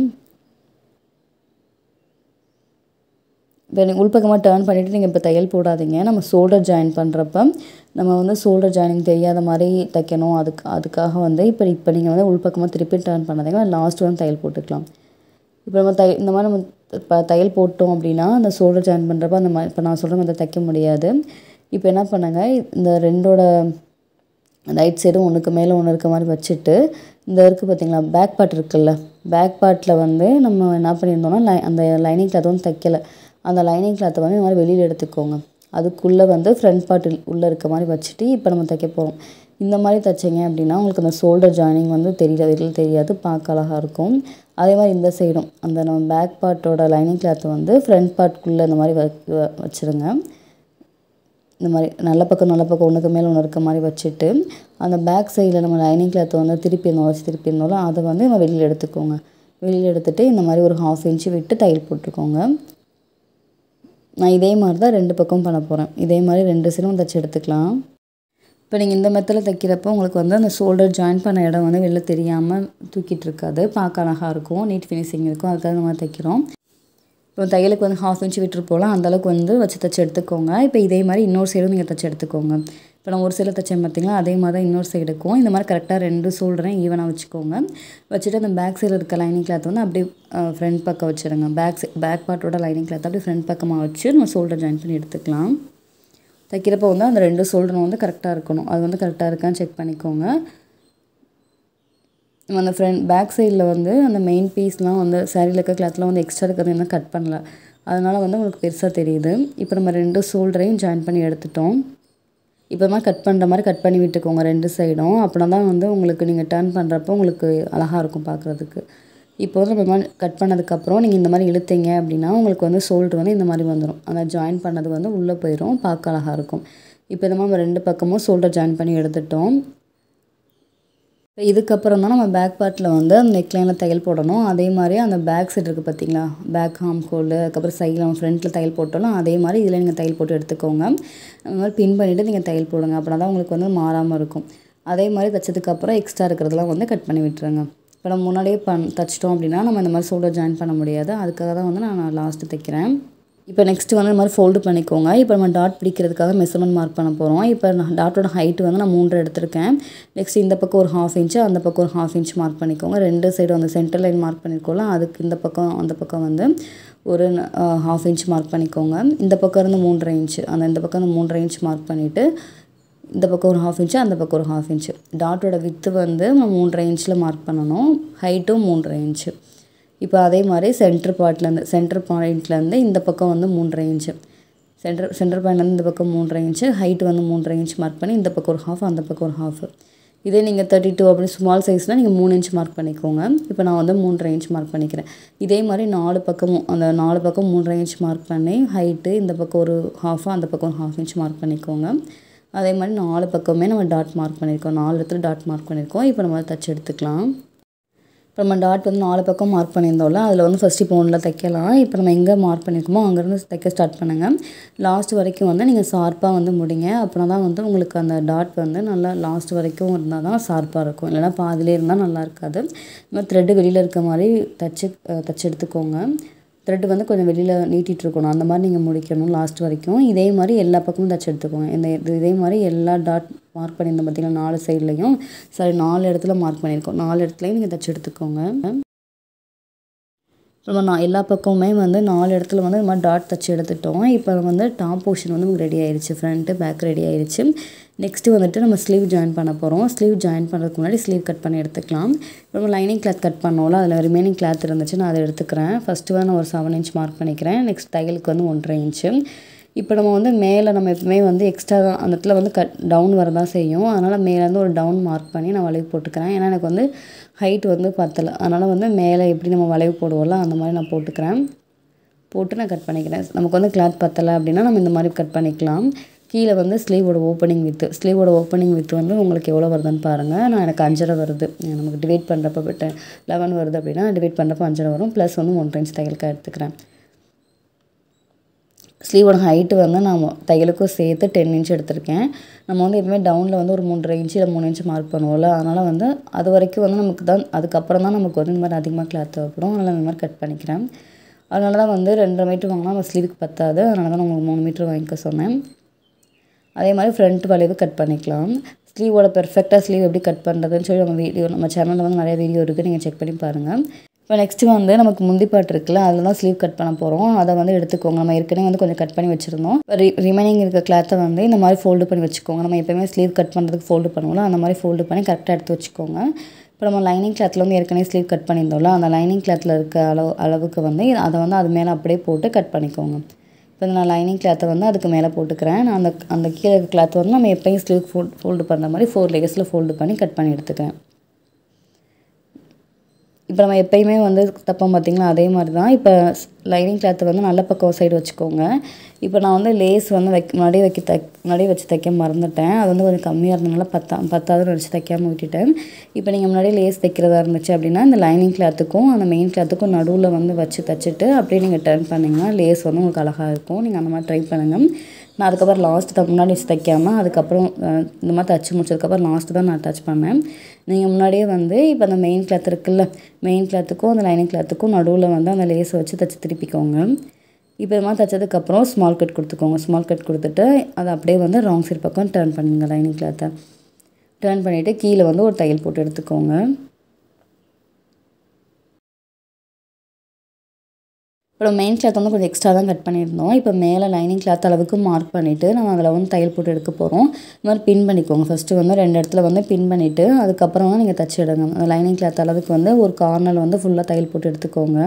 இப்போ நீங்கள் உள்பக்கமாக டேர்ன் பண்ணிவிட்டு நீங்கள் இப்போ தையல் போடாதீங்க நம்ம ஷோல்டர் ஜாயின் பண்ணுறப்ப நம்ம வந்து ஷோல்டர் ஜாயினிங் தெரியாத மாதிரி தைக்கணும் அதுக்கு அதுக்காக வந்து இப்போ இப்போ நீங்கள் வந்து உள்பக்கமாக திருப்பி டேர்ன் பண்ணாதீங்க லாஸ்ட் வந்து தையல் போட்டுக்கலாம் இப்போ நம்ம தை இந்த மாதிரி நம்ம இப்போ தையல் போட்டோம் அப்படின்னா அந்த ஷோல்டர் ஜாயின் பண்ணுறப்ப அந்த மாதிரி இப்போ நான் சொல்கிற மாதிரி தைக்க முடியாது இப்போ என்ன பண்ணுங்க இந்த ரெண்டோட ரைட் சைடும் ஒன்றுக்கு மேலே ஒன்று இருக்க மாதிரி வச்சுட்டு இந்த இருக்குது பார்த்தீங்களா பேக் பார்ட் இருக்குல்ல பேக் பார்ட்டில் வந்து நம்ம என்ன பண்ணியிருந்தோம்னா லை அந்த லைனிங் கிளாத் வந்து தைக்கல அந்த லைனிங் கிளாத்தை வந்து இந்த மாதிரி வெளியில் எடுத்துக்கோங்க அதுக்குள்ளே வந்து ஃப்ரண்ட் பார்ட் உள்ளே இருக்க மாதிரி வச்சுட்டு இப்போ நம்ம தைக்க போகிறோம் இந்த மாதிரி தைச்சிங்க அப்படின்னா உங்களுக்கு அந்த ஷோல்டர் ஜாயினிங் வந்து தெரியல வெளியில் தெரியாது பார்க்க அழகாக இருக்கும் அதே மாதிரி இந்த சைடும் அந்த நம்ம பேக் பார்ட்டோட லைனிங் கிளாத்தை வந்து ஃப்ரண்ட் பார்ட்குள்ளே இந்த மாதிரி வ வச்சுருங்க இந்த மாதிரி நல்ல பக்கம் நல்ல பக்கம் ஒன்றுக்கு மேலே ஒன்று இருக்க மாதிரி வச்சுட்டு அந்த பேக் சைடில் நம்ம லைனிங் கிளாத்தை வந்து திருப்பி இருந்தோம் வச்சு திருப்பி இருந்தோம்ல அதை வந்து நம்ம வெளியில் எடுத்துக்கோங்க வெளியில் எடுத்துகிட்டு இந்த மாதிரி ஒரு ஹாஃப் இன்ச்சு விட்டு தையல் போட்டுக்கோங்க நான் இதே மாதிரி தான் ரெண்டு பக்கம் பண்ண போகிறேன் இதே மாதிரி ரெண்டு சைடும் தைச்சி எடுத்துக்கலாம் இப்போ நீங்கள் இந்த மெத்தடில் தைக்கிறப்போ உங்களுக்கு வந்து அந்த ஷோல்டர் ஜாயின் பண்ண இடம் வந்து வெளில தெரியாமல் தூக்கிட்டு இருக்காது பார்க்க அழகாக இருக்கும் நீட் ஃபினிஷிங் இருக்கும் அதுக்காக இந்த மாதிரி தைக்கிறோம் இப்போ தையலுக்கு வந்து ஹாஃப் இன்ச் விட்டுரு போகலாம் அந்தளவுக்கு வந்து வச்சு தைச்சி எடுத்துக்கோங்க இப்போ இதே மாதிரி இன்னொரு சைடும் நீங்கள் தைச்சி எடுத்துக்கோங்க இப்போ நான் ஒரு சைடில் தைச்சேன் பார்த்தீங்களா அதே மாதிரி தான் இன்னொரு சைடுக்கும் இந்த மாதிரி கரெக்டாக ரெண்டு ஷோல்டரையும் ஈவனாக வச்சுக்கோங்க வச்சுட்டு அந்த பேக் சைடில் இருக்க லைனிங் கிளாத் வந்து அப்படியே ஃப்ரண்ட் பக்கம் வச்சுருங்க பேக் பேக் பார்ட்டோட லைனிங் கிளாத் அப்படியே ஃப்ரண்ட் பக்கமாக வச்சு நம்ம ஷோல்டர் ஜாயின் பண்ணி எடுத்துக்கலாம் தைக்கிறப்போ வந்து அந்த ரெண்டு ஷோல்டரும் வந்து கரெக்டாக இருக்கணும் அது வந்து கரெக்டாக இருக்கான்னு செக் பண்ணிக்கோங்க நம்ம அந்த ஃப்ரண்ட் பேக் சைடில் வந்து அந்த மெயின் பீஸ்லாம் வந்து சாரியில் இருக்க கிளாத்லாம் வந்து எக்ஸ்ட்ரா இருக்கிறது இன்னும் கட் பண்ணல அதனால் வந்து உங்களுக்கு பெருசாக தெரியுது இப்போ நம்ம ரெண்டு ஷோல்டரையும் ஜாயின் பண்ணி எடுத்துட்டோம் இப்போ மாதிரி கட் பண்ணுற மாதிரி கட் பண்ணி விட்டுக்கோங்க ரெண்டு சைடும் அப்படின்னா தான் வந்து உங்களுக்கு நீங்கள் டர்ன் பண்ணுறப்போ உங்களுக்கு அழகாக இருக்கும் பார்க்குறதுக்கு இப்போ வந்து நம்ம மாதிரி கட் பண்ணதுக்கப்புறம் நீங்கள் இந்த மாதிரி இழுத்தீங்க அப்படின்னா உங்களுக்கு வந்து ஷோல்டர் வந்து இந்த மாதிரி வந்துடும் அந்த ஜாயின் பண்ணது வந்து உள்ளே போயிடும் பார்க்க அழகாக இருக்கும் இப்போ இந்த மாதிரி நம்ம ரெண்டு பக்கமும் ஷோல்டர் ஜாயின் பண்ணி எடுத்துட்டோம் இப்போ இதுக்கப்புறம் தான் நம்ம பேக் பார்ட்டில் வந்து அந்த நெக்லைனில் தையல் போடணும் அதே மாதிரி அந்த பேக் சைடு இருக்குது பார்த்தீங்களா பேக் ஹாம் ஹோல்டு அதுக்கப்புறம் சைடில் நம்ம ஃப்ரண்ட்டில் தையல் போட்டாலும் அதே மாதிரி இதில் நீங்கள் தையல் போட்டு எடுத்துக்கோங்க அந்த மாதிரி பின் பண்ணிவிட்டு நீங்கள் தையல் போடுங்க அப்படின்னா தான் உங்களுக்கு வந்து மாறாமல் இருக்கும் அதே மாதிரி தைச்சதுக்கப்புறம் எக்ஸ்ட்ரா இருக்கிறதெல்லாம் வந்து கட் பண்ணி விட்டுருங்க இப்போ நம்ம முன்னாடியே பண் தைச்சிட்டோம் அப்படின்னா நம்ம இந்த மாதிரி ஷோல்டர் ஜாயின் பண்ண முடியாது அதுக்காக தான் வந்து நான் லாஸ்ட்டு தைக்கிறேன் இப்போ நெக்ஸ்ட்டு வந்து இந்த மாதிரி ஃபோல்டு பண்ணிக்கோங்க இப்போ நம்ம டாட் பிடிக்கிறதுக்காக மெஷர்மெண்ட் மார்க் பண்ண போகிறோம் இப்போ நான் டாட்டோட ஹைட் வந்து நான் மூன்று எடுத்திருக்கேன் நெக்ஸ்ட் இந்த பக்கம் ஒரு ஹாஃப் இன்ச்சு அந்த பக்கம் ஒரு ஹாஃப் இன்ச் மார்க் பண்ணிக்கோங்க ரெண்டு சைடு அந்த சென்டர் லைன் மார்க் பண்ணியிருக்கோம்ல அதுக்கு இந்த பக்கம் அந்த பக்கம் வந்து ஒரு ஹாஃப் இன்ச் மார்க் பண்ணிக்கோங்க இந்த பக்கம் இருந்து மூன்றரை இன்ச்சு அந்த இந்த பக்கம் இருந்து மூன்றரை இன்ச் மார்க் பண்ணிவிட்டு இந்த பக்கம் ஒரு ஹாஃப் இன்ச்சு அந்த பக்கம் ஒரு ஹாஃப் இன்ச்சு டாட்டோட வித்து வந்து நம்ம மூன்றரை இன்ச்சில் மார்க் பண்ணணும் ஹைட்டும் மூன்றரை இன்ச்சு இப்போ அதே மாதிரி சென்டர் பார்ட்லேருந்து சென்டர் பாயிண்ட்லேருந்து இந்த பக்கம் வந்து மூன்றரை இன்ச்சு சென்டர் சென்டர் பாயிண்ட்லேருந்து இந்த பக்கம் மூன்றரை இன்ச்சு ஹைட் வந்து மூன்றரை இன்ச் மார்க் பண்ணி இந்த பக்கம் ஒரு ஹாஃப் அந்த பக்கம் ஒரு ஹாஃப் இதே நீங்கள் தேர்ட்டி டூ அப்படி ஸ்மால் சைஸ்னால் நீங்கள் மூணு இன்ச் மார்க் பண்ணிக்கோங்க இப்போ நான் வந்து மூன்றரை இன்ச் மார்க் பண்ணிக்கிறேன் இதே மாதிரி நாலு பக்கமும் அந்த நாலு பக்கம் மூன்றரை இன்ச் மார்க் பண்ணி ஹைட்டு இந்த பக்கம் ஒரு ஹாஃபு அந்த பக்கம் ஒரு ஹாஃப் இன்ச் மார்க் பண்ணிக்கோங்க அதே மாதிரி நாலு பக்கமே நம்ம டாட் மார்க் பண்ணியிருக்கோம் நாலு இடத்துல டாட் மார்க் பண்ணியிருக்கோம் இப்போ நம்ம தச்சு எடுத்துக்கலாம் இப்போ நம்ம டாட் வந்து நாலு பக்கம் மார்க் பண்ணியிருந்தோம்ல அதில் வந்து ஃபஸ்ட்டு இப்போ ஒன்றில் தைக்கலாம் இப்போ நம்ம எங்கே மார்க் பண்ணியிருக்கோமோ அங்கேருந்து தைக்க ஸ்டார்ட் பண்ணுங்கள் லாஸ்ட் வரைக்கும் வந்து நீங்கள் ஷார்ப்பாக வந்து முடிங்க அப்படின்னா தான் வந்து உங்களுக்கு அந்த டாட் வந்து நல்லா லாஸ்ட் வரைக்கும் இருந்தால் தான் ஷார்ப்பாக இருக்கும் இல்லைனா பாதிலே இருந்தால் நல்லா இருக்காது இந்த மாதிரி த்ரெட்டு வெளியில் இருக்க மாதிரி தச்சு தச்சு எடுத்துக்கோங்க த்ரெட் வந்து கொஞ்சம் வெளியில் நீட்டிகிட்டு இருக்கணும் அந்த மாதிரி நீங்கள் முடிக்கணும் லாஸ்ட் வரைக்கும் இதே மாதிரி எல்லா பக்கமும் தச்சு எடுத்துக்கோங்க இந்த இது இதே மாதிரி எல்லா டாட் மார்க் பண்ணியிருந்தோம் பார்த்தீங்கன்னா நாலு சைட்லேயும் சாரி நாலு இடத்துல மார்க் பண்ணியிருக்கோம் நாலு இடத்துலையும் நீங்கள் தச்சு எடுத்துக்கோங்க நம்ம நான் எல்லா பக்கமுமே வந்து நாலு இடத்துல வந்து இந்த மாதிரி டாட் தச்சு எடுத்துட்டோம் இப்போ வந்து டாப் போர்ஷன் வந்து நமக்கு ரெடி ஆயிடுச்சு ஃப்ரண்ட்டு பேக் ரெடி ஆயிடுச்சு நெக்ஸ்ட்டு வந்துட்டு நம்ம ஸ்லீவ் ஜாயின் பண்ண போகிறோம் ஸ்லீவ் ஜாயின் பண்ணுறதுக்கு முன்னாடி ஸ்லீவ் கட் பண்ணி எடுத்துக்கலாம் இப்போ நம்ம லைனிங் கிளாத் கட் பண்ணோம்ல அதில் ரிமைனிங் கிளாத் இருந்துச்சு நான் அதை எடுத்துக்கிறேன் ஃபஸ்ட்டு வந்து நான் ஒரு செவன் இன்ச் மார்க் பண்ணிக்கிறேன் நெக்ஸ்ட் தையலுக்கு வந்து ஒன்றரை இன்ச்சு இப்போ நம்ம வந்து மேலே நம்ம எப்பவுமே வந்து எக்ஸ்ட்ரா அந்த இடத்துல வந்து கட் டவுன் வரதான் செய்யும் அதனால் மேலேருந்து ஒரு டவுன் மார்க் பண்ணி நான் வளைவு போட்டுக்கிறேன் ஏன்னா எனக்கு வந்து ஹைட் வந்து பத்தலை அதனால் வந்து மேலே எப்படி நம்ம வளைவு போடுவோம்ல அந்த மாதிரி நான் போட்டுக்கிறேன் போட்டு நான் கட் பண்ணிக்கிறேன் நமக்கு வந்து கிளாத் பத்தலை அப்படின்னா நம்ம இந்த மாதிரி கட் பண்ணிக்கலாம் கீழே வந்து ஸ்லீவோட ஓப்பனிங் வித்து ஸ்லீவோட ஓப்பனிங் வித்து வந்து உங்களுக்கு எவ்வளோ வருதுன்னு பாருங்கள் நான் எனக்கு அஞ்சரை வருது நமக்கு டிவைட் பண்ணுறப்ப போய்ட்டு லெவன் வருது அப்படின்னா டிவைட் பண்ணுறப்ப அஞ்சரை வரும் ப்ளஸ் வந்து ஒன்றரை இன்ச் தையலுக்காக எடுத்துக்கிறேன் ஸ்லீவோட ஹைட்டு வந்து நான் தையலுக்கும் சேர்த்து டென் இன்ச் எடுத்திருக்கேன் நம்ம வந்து எப்பவுமே டவுனில் வந்து ஒரு மூன்றரை இன்ச்சு இல்லை மூணு இன்ச்சு மார்க் பண்ணுவோம்ல அதனால் வந்து அது வரைக்கும் வந்து நமக்கு தான் அதுக்கப்புறம் தான் நமக்கு வந்து இந்த மாதிரி அதிகமாக கிளாத் தேவைப்படும் அதனால் இந்த மாதிரி கட் பண்ணிக்கிறேன் அதனால தான் வந்து ரெண்டரை மீட்ரு வாங்கினா நம்ம ஸ்லீவுக்கு பத்தாது அதனால தான் நான் உங்களுக்கு மூணு மீட்ரு வாங்கிக்க சொன்னேன் அதே மாதிரி ஃப்ரண்ட் வளைவு கட் பண்ணிக்கலாம் ஸ்லீவோட பெர்ஃபெக்டாக ஸ்லீவ் எப்படி கட் பண்ணுறதுன்னு சொல்லி நம்ம வீடியோ நம்ம சேனலில் வந்து நிறைய வீடியோ இருக்குது நீங்கள் செக் பண்ணி பாருங்கள் இப்போ நெக்ஸ்ட்டு வந்து நமக்கு முந்தி பாட்டு இருக்குல்ல அதில் தான் ஸ்லீவ் கட் பண்ண போகிறோம் அதை வந்து எடுத்துக்கோங்க நம்ம ஏற்கனவே வந்து கொஞ்சம் கட் பண்ணி வச்சுருந்தோம் ரி ரிமைனிங் இருக்க கிளாத்தை வந்து இந்த மாதிரி ஃபோல்டு பண்ணி வச்சுக்கோங்க நம்ம எப்போயுமே ஸ்லீவ் கட் பண்ணுறதுக்கு ஃபோல்டு பண்ணுவோம்ல அந்த மாதிரி ஃபோல்டு பண்ணி கரெக்டாக எடுத்து வச்சுக்கோங்க இப்போ நம்ம லைனிங் கிளாத்தில் வந்து ஏற்கனவே ஸ்லீவ் கட் பண்ணியிருந்தோம்ல அந்த லைனிங் கிளாத்தில் இருக்க அளவு அளவுக்கு வந்து அதை வந்து அது மேலே அப்படியே போட்டு கட் பண்ணிக்கோங்க இப்போ நான் லைனிங் கிளாத்தை வந்து அதுக்கு மேலே போட்டுக்கிறேன் நான் அந்த அந்த கீழே இருக்க கிளாத் வந்து நம்ம எப்பயும் ஸ்லீவ் ஃபோல்ட் ஃபோல்டு பண்ணுற மாதிரி ஃபோர் லேயர்ஸில் ஃபோல்டு பண்ணி கட் பண்ணி எடுத்துக்கிறேன் இப்போ நம்ம எப்பயுமே வந்து தப்போம் பார்த்திங்களா அதே மாதிரி தான் இப்போ லைனிங் கிளாத்தை வந்து நல்ல பக்கம் சைடு வச்சுக்கோங்க இப்போ நான் வந்து லேஸ் வந்து வைக்க முன்னாடியே வைக்க தைக் முன்னாடியே வச்சு தைக்க மறந்துட்டேன் அது வந்து கொஞ்சம் கம்மியாக இருந்தனால பத்தா பத்தாவது நினச்சி தைக்காமல் விட்டுட்டேன் இப்போ நீங்கள் முன்னாடியே லேஸ் தைக்கிறதா இருந்துச்சு அப்படின்னா இந்த லைனிங் கிளாத்துக்கும் அந்த மெயின் கிளாத்துக்கும் நடுவில் வந்து வச்சு தைச்சிட்டு அப்படியே நீங்கள் டர்ன் பண்ணிங்கன்னா லேஸ் வந்து உங்களுக்கு அழகாக இருக்கும் நீங்கள் அந்த மாதிரி ட்ரை பண்ணுங்கள் நான் அதுக்கப்புறம் லாஸ்ட்டு முன்னாடி வச்சு தைக்காமல் அதுக்கப்புறம் இந்த மாதிரி தைச்சி முடிச்சதுக்கப்புறம் லாஸ்ட்டு தான் நான் அட்டாச் பண்ணேன் நீங்கள் முன்னாடியே வந்து இப்போ அந்த மெயின் கிளாத் இருக்குல்ல மெயின் கிளாத்துக்கும் அந்த லைனிங் கிளாத்துக்கும் நடுவில் வந்து அந்த லேஸை வச்சு தைச்சி திருப்பிக்கோங்க இப்போ இது மாதிரி தைச்சதுக்கப்புறம் ஸ்மால் கட் கொடுத்துக்கோங்க ஸ்மால் கட் கொடுத்துட்டு அதை அப்படியே வந்து ராங் சைட் பக்கம் டர்ன் பண்ணுங்க லைனிங் கிளாத்தை டர்ன் பண்ணிவிட்டு கீழே வந்து ஒரு தையல் போட்டு எடுத்துக்கோங்க இப்போ மெயின் கிளாத் வந்து கொஞ்சம் எக்ஸ்ட்ரா தான் கட் பண்ணியிருந்தோம் இப்போ மேலே லைனிங் கிளாத் அளவுக்கு மார்க் பண்ணிவிட்டு நம்ம அதில் வந்து தையல் போட்டு எடுக்க போகிறோம் இந்த மாதிரி பின் பண்ணிக்கோங்க ஃபஸ்ட்டு வந்து ரெண்டு இடத்துல வந்து பின் பண்ணிவிட்டு அதுக்கப்புறம் வந்து நீங்கள் தச்சு எடுங்க அந்த லைனிங் கிளாத் அளவுக்கு வந்து ஒரு கார்னர் வந்து ஃபுல்லாக தையல் போட்டு எடுத்துக்கோங்க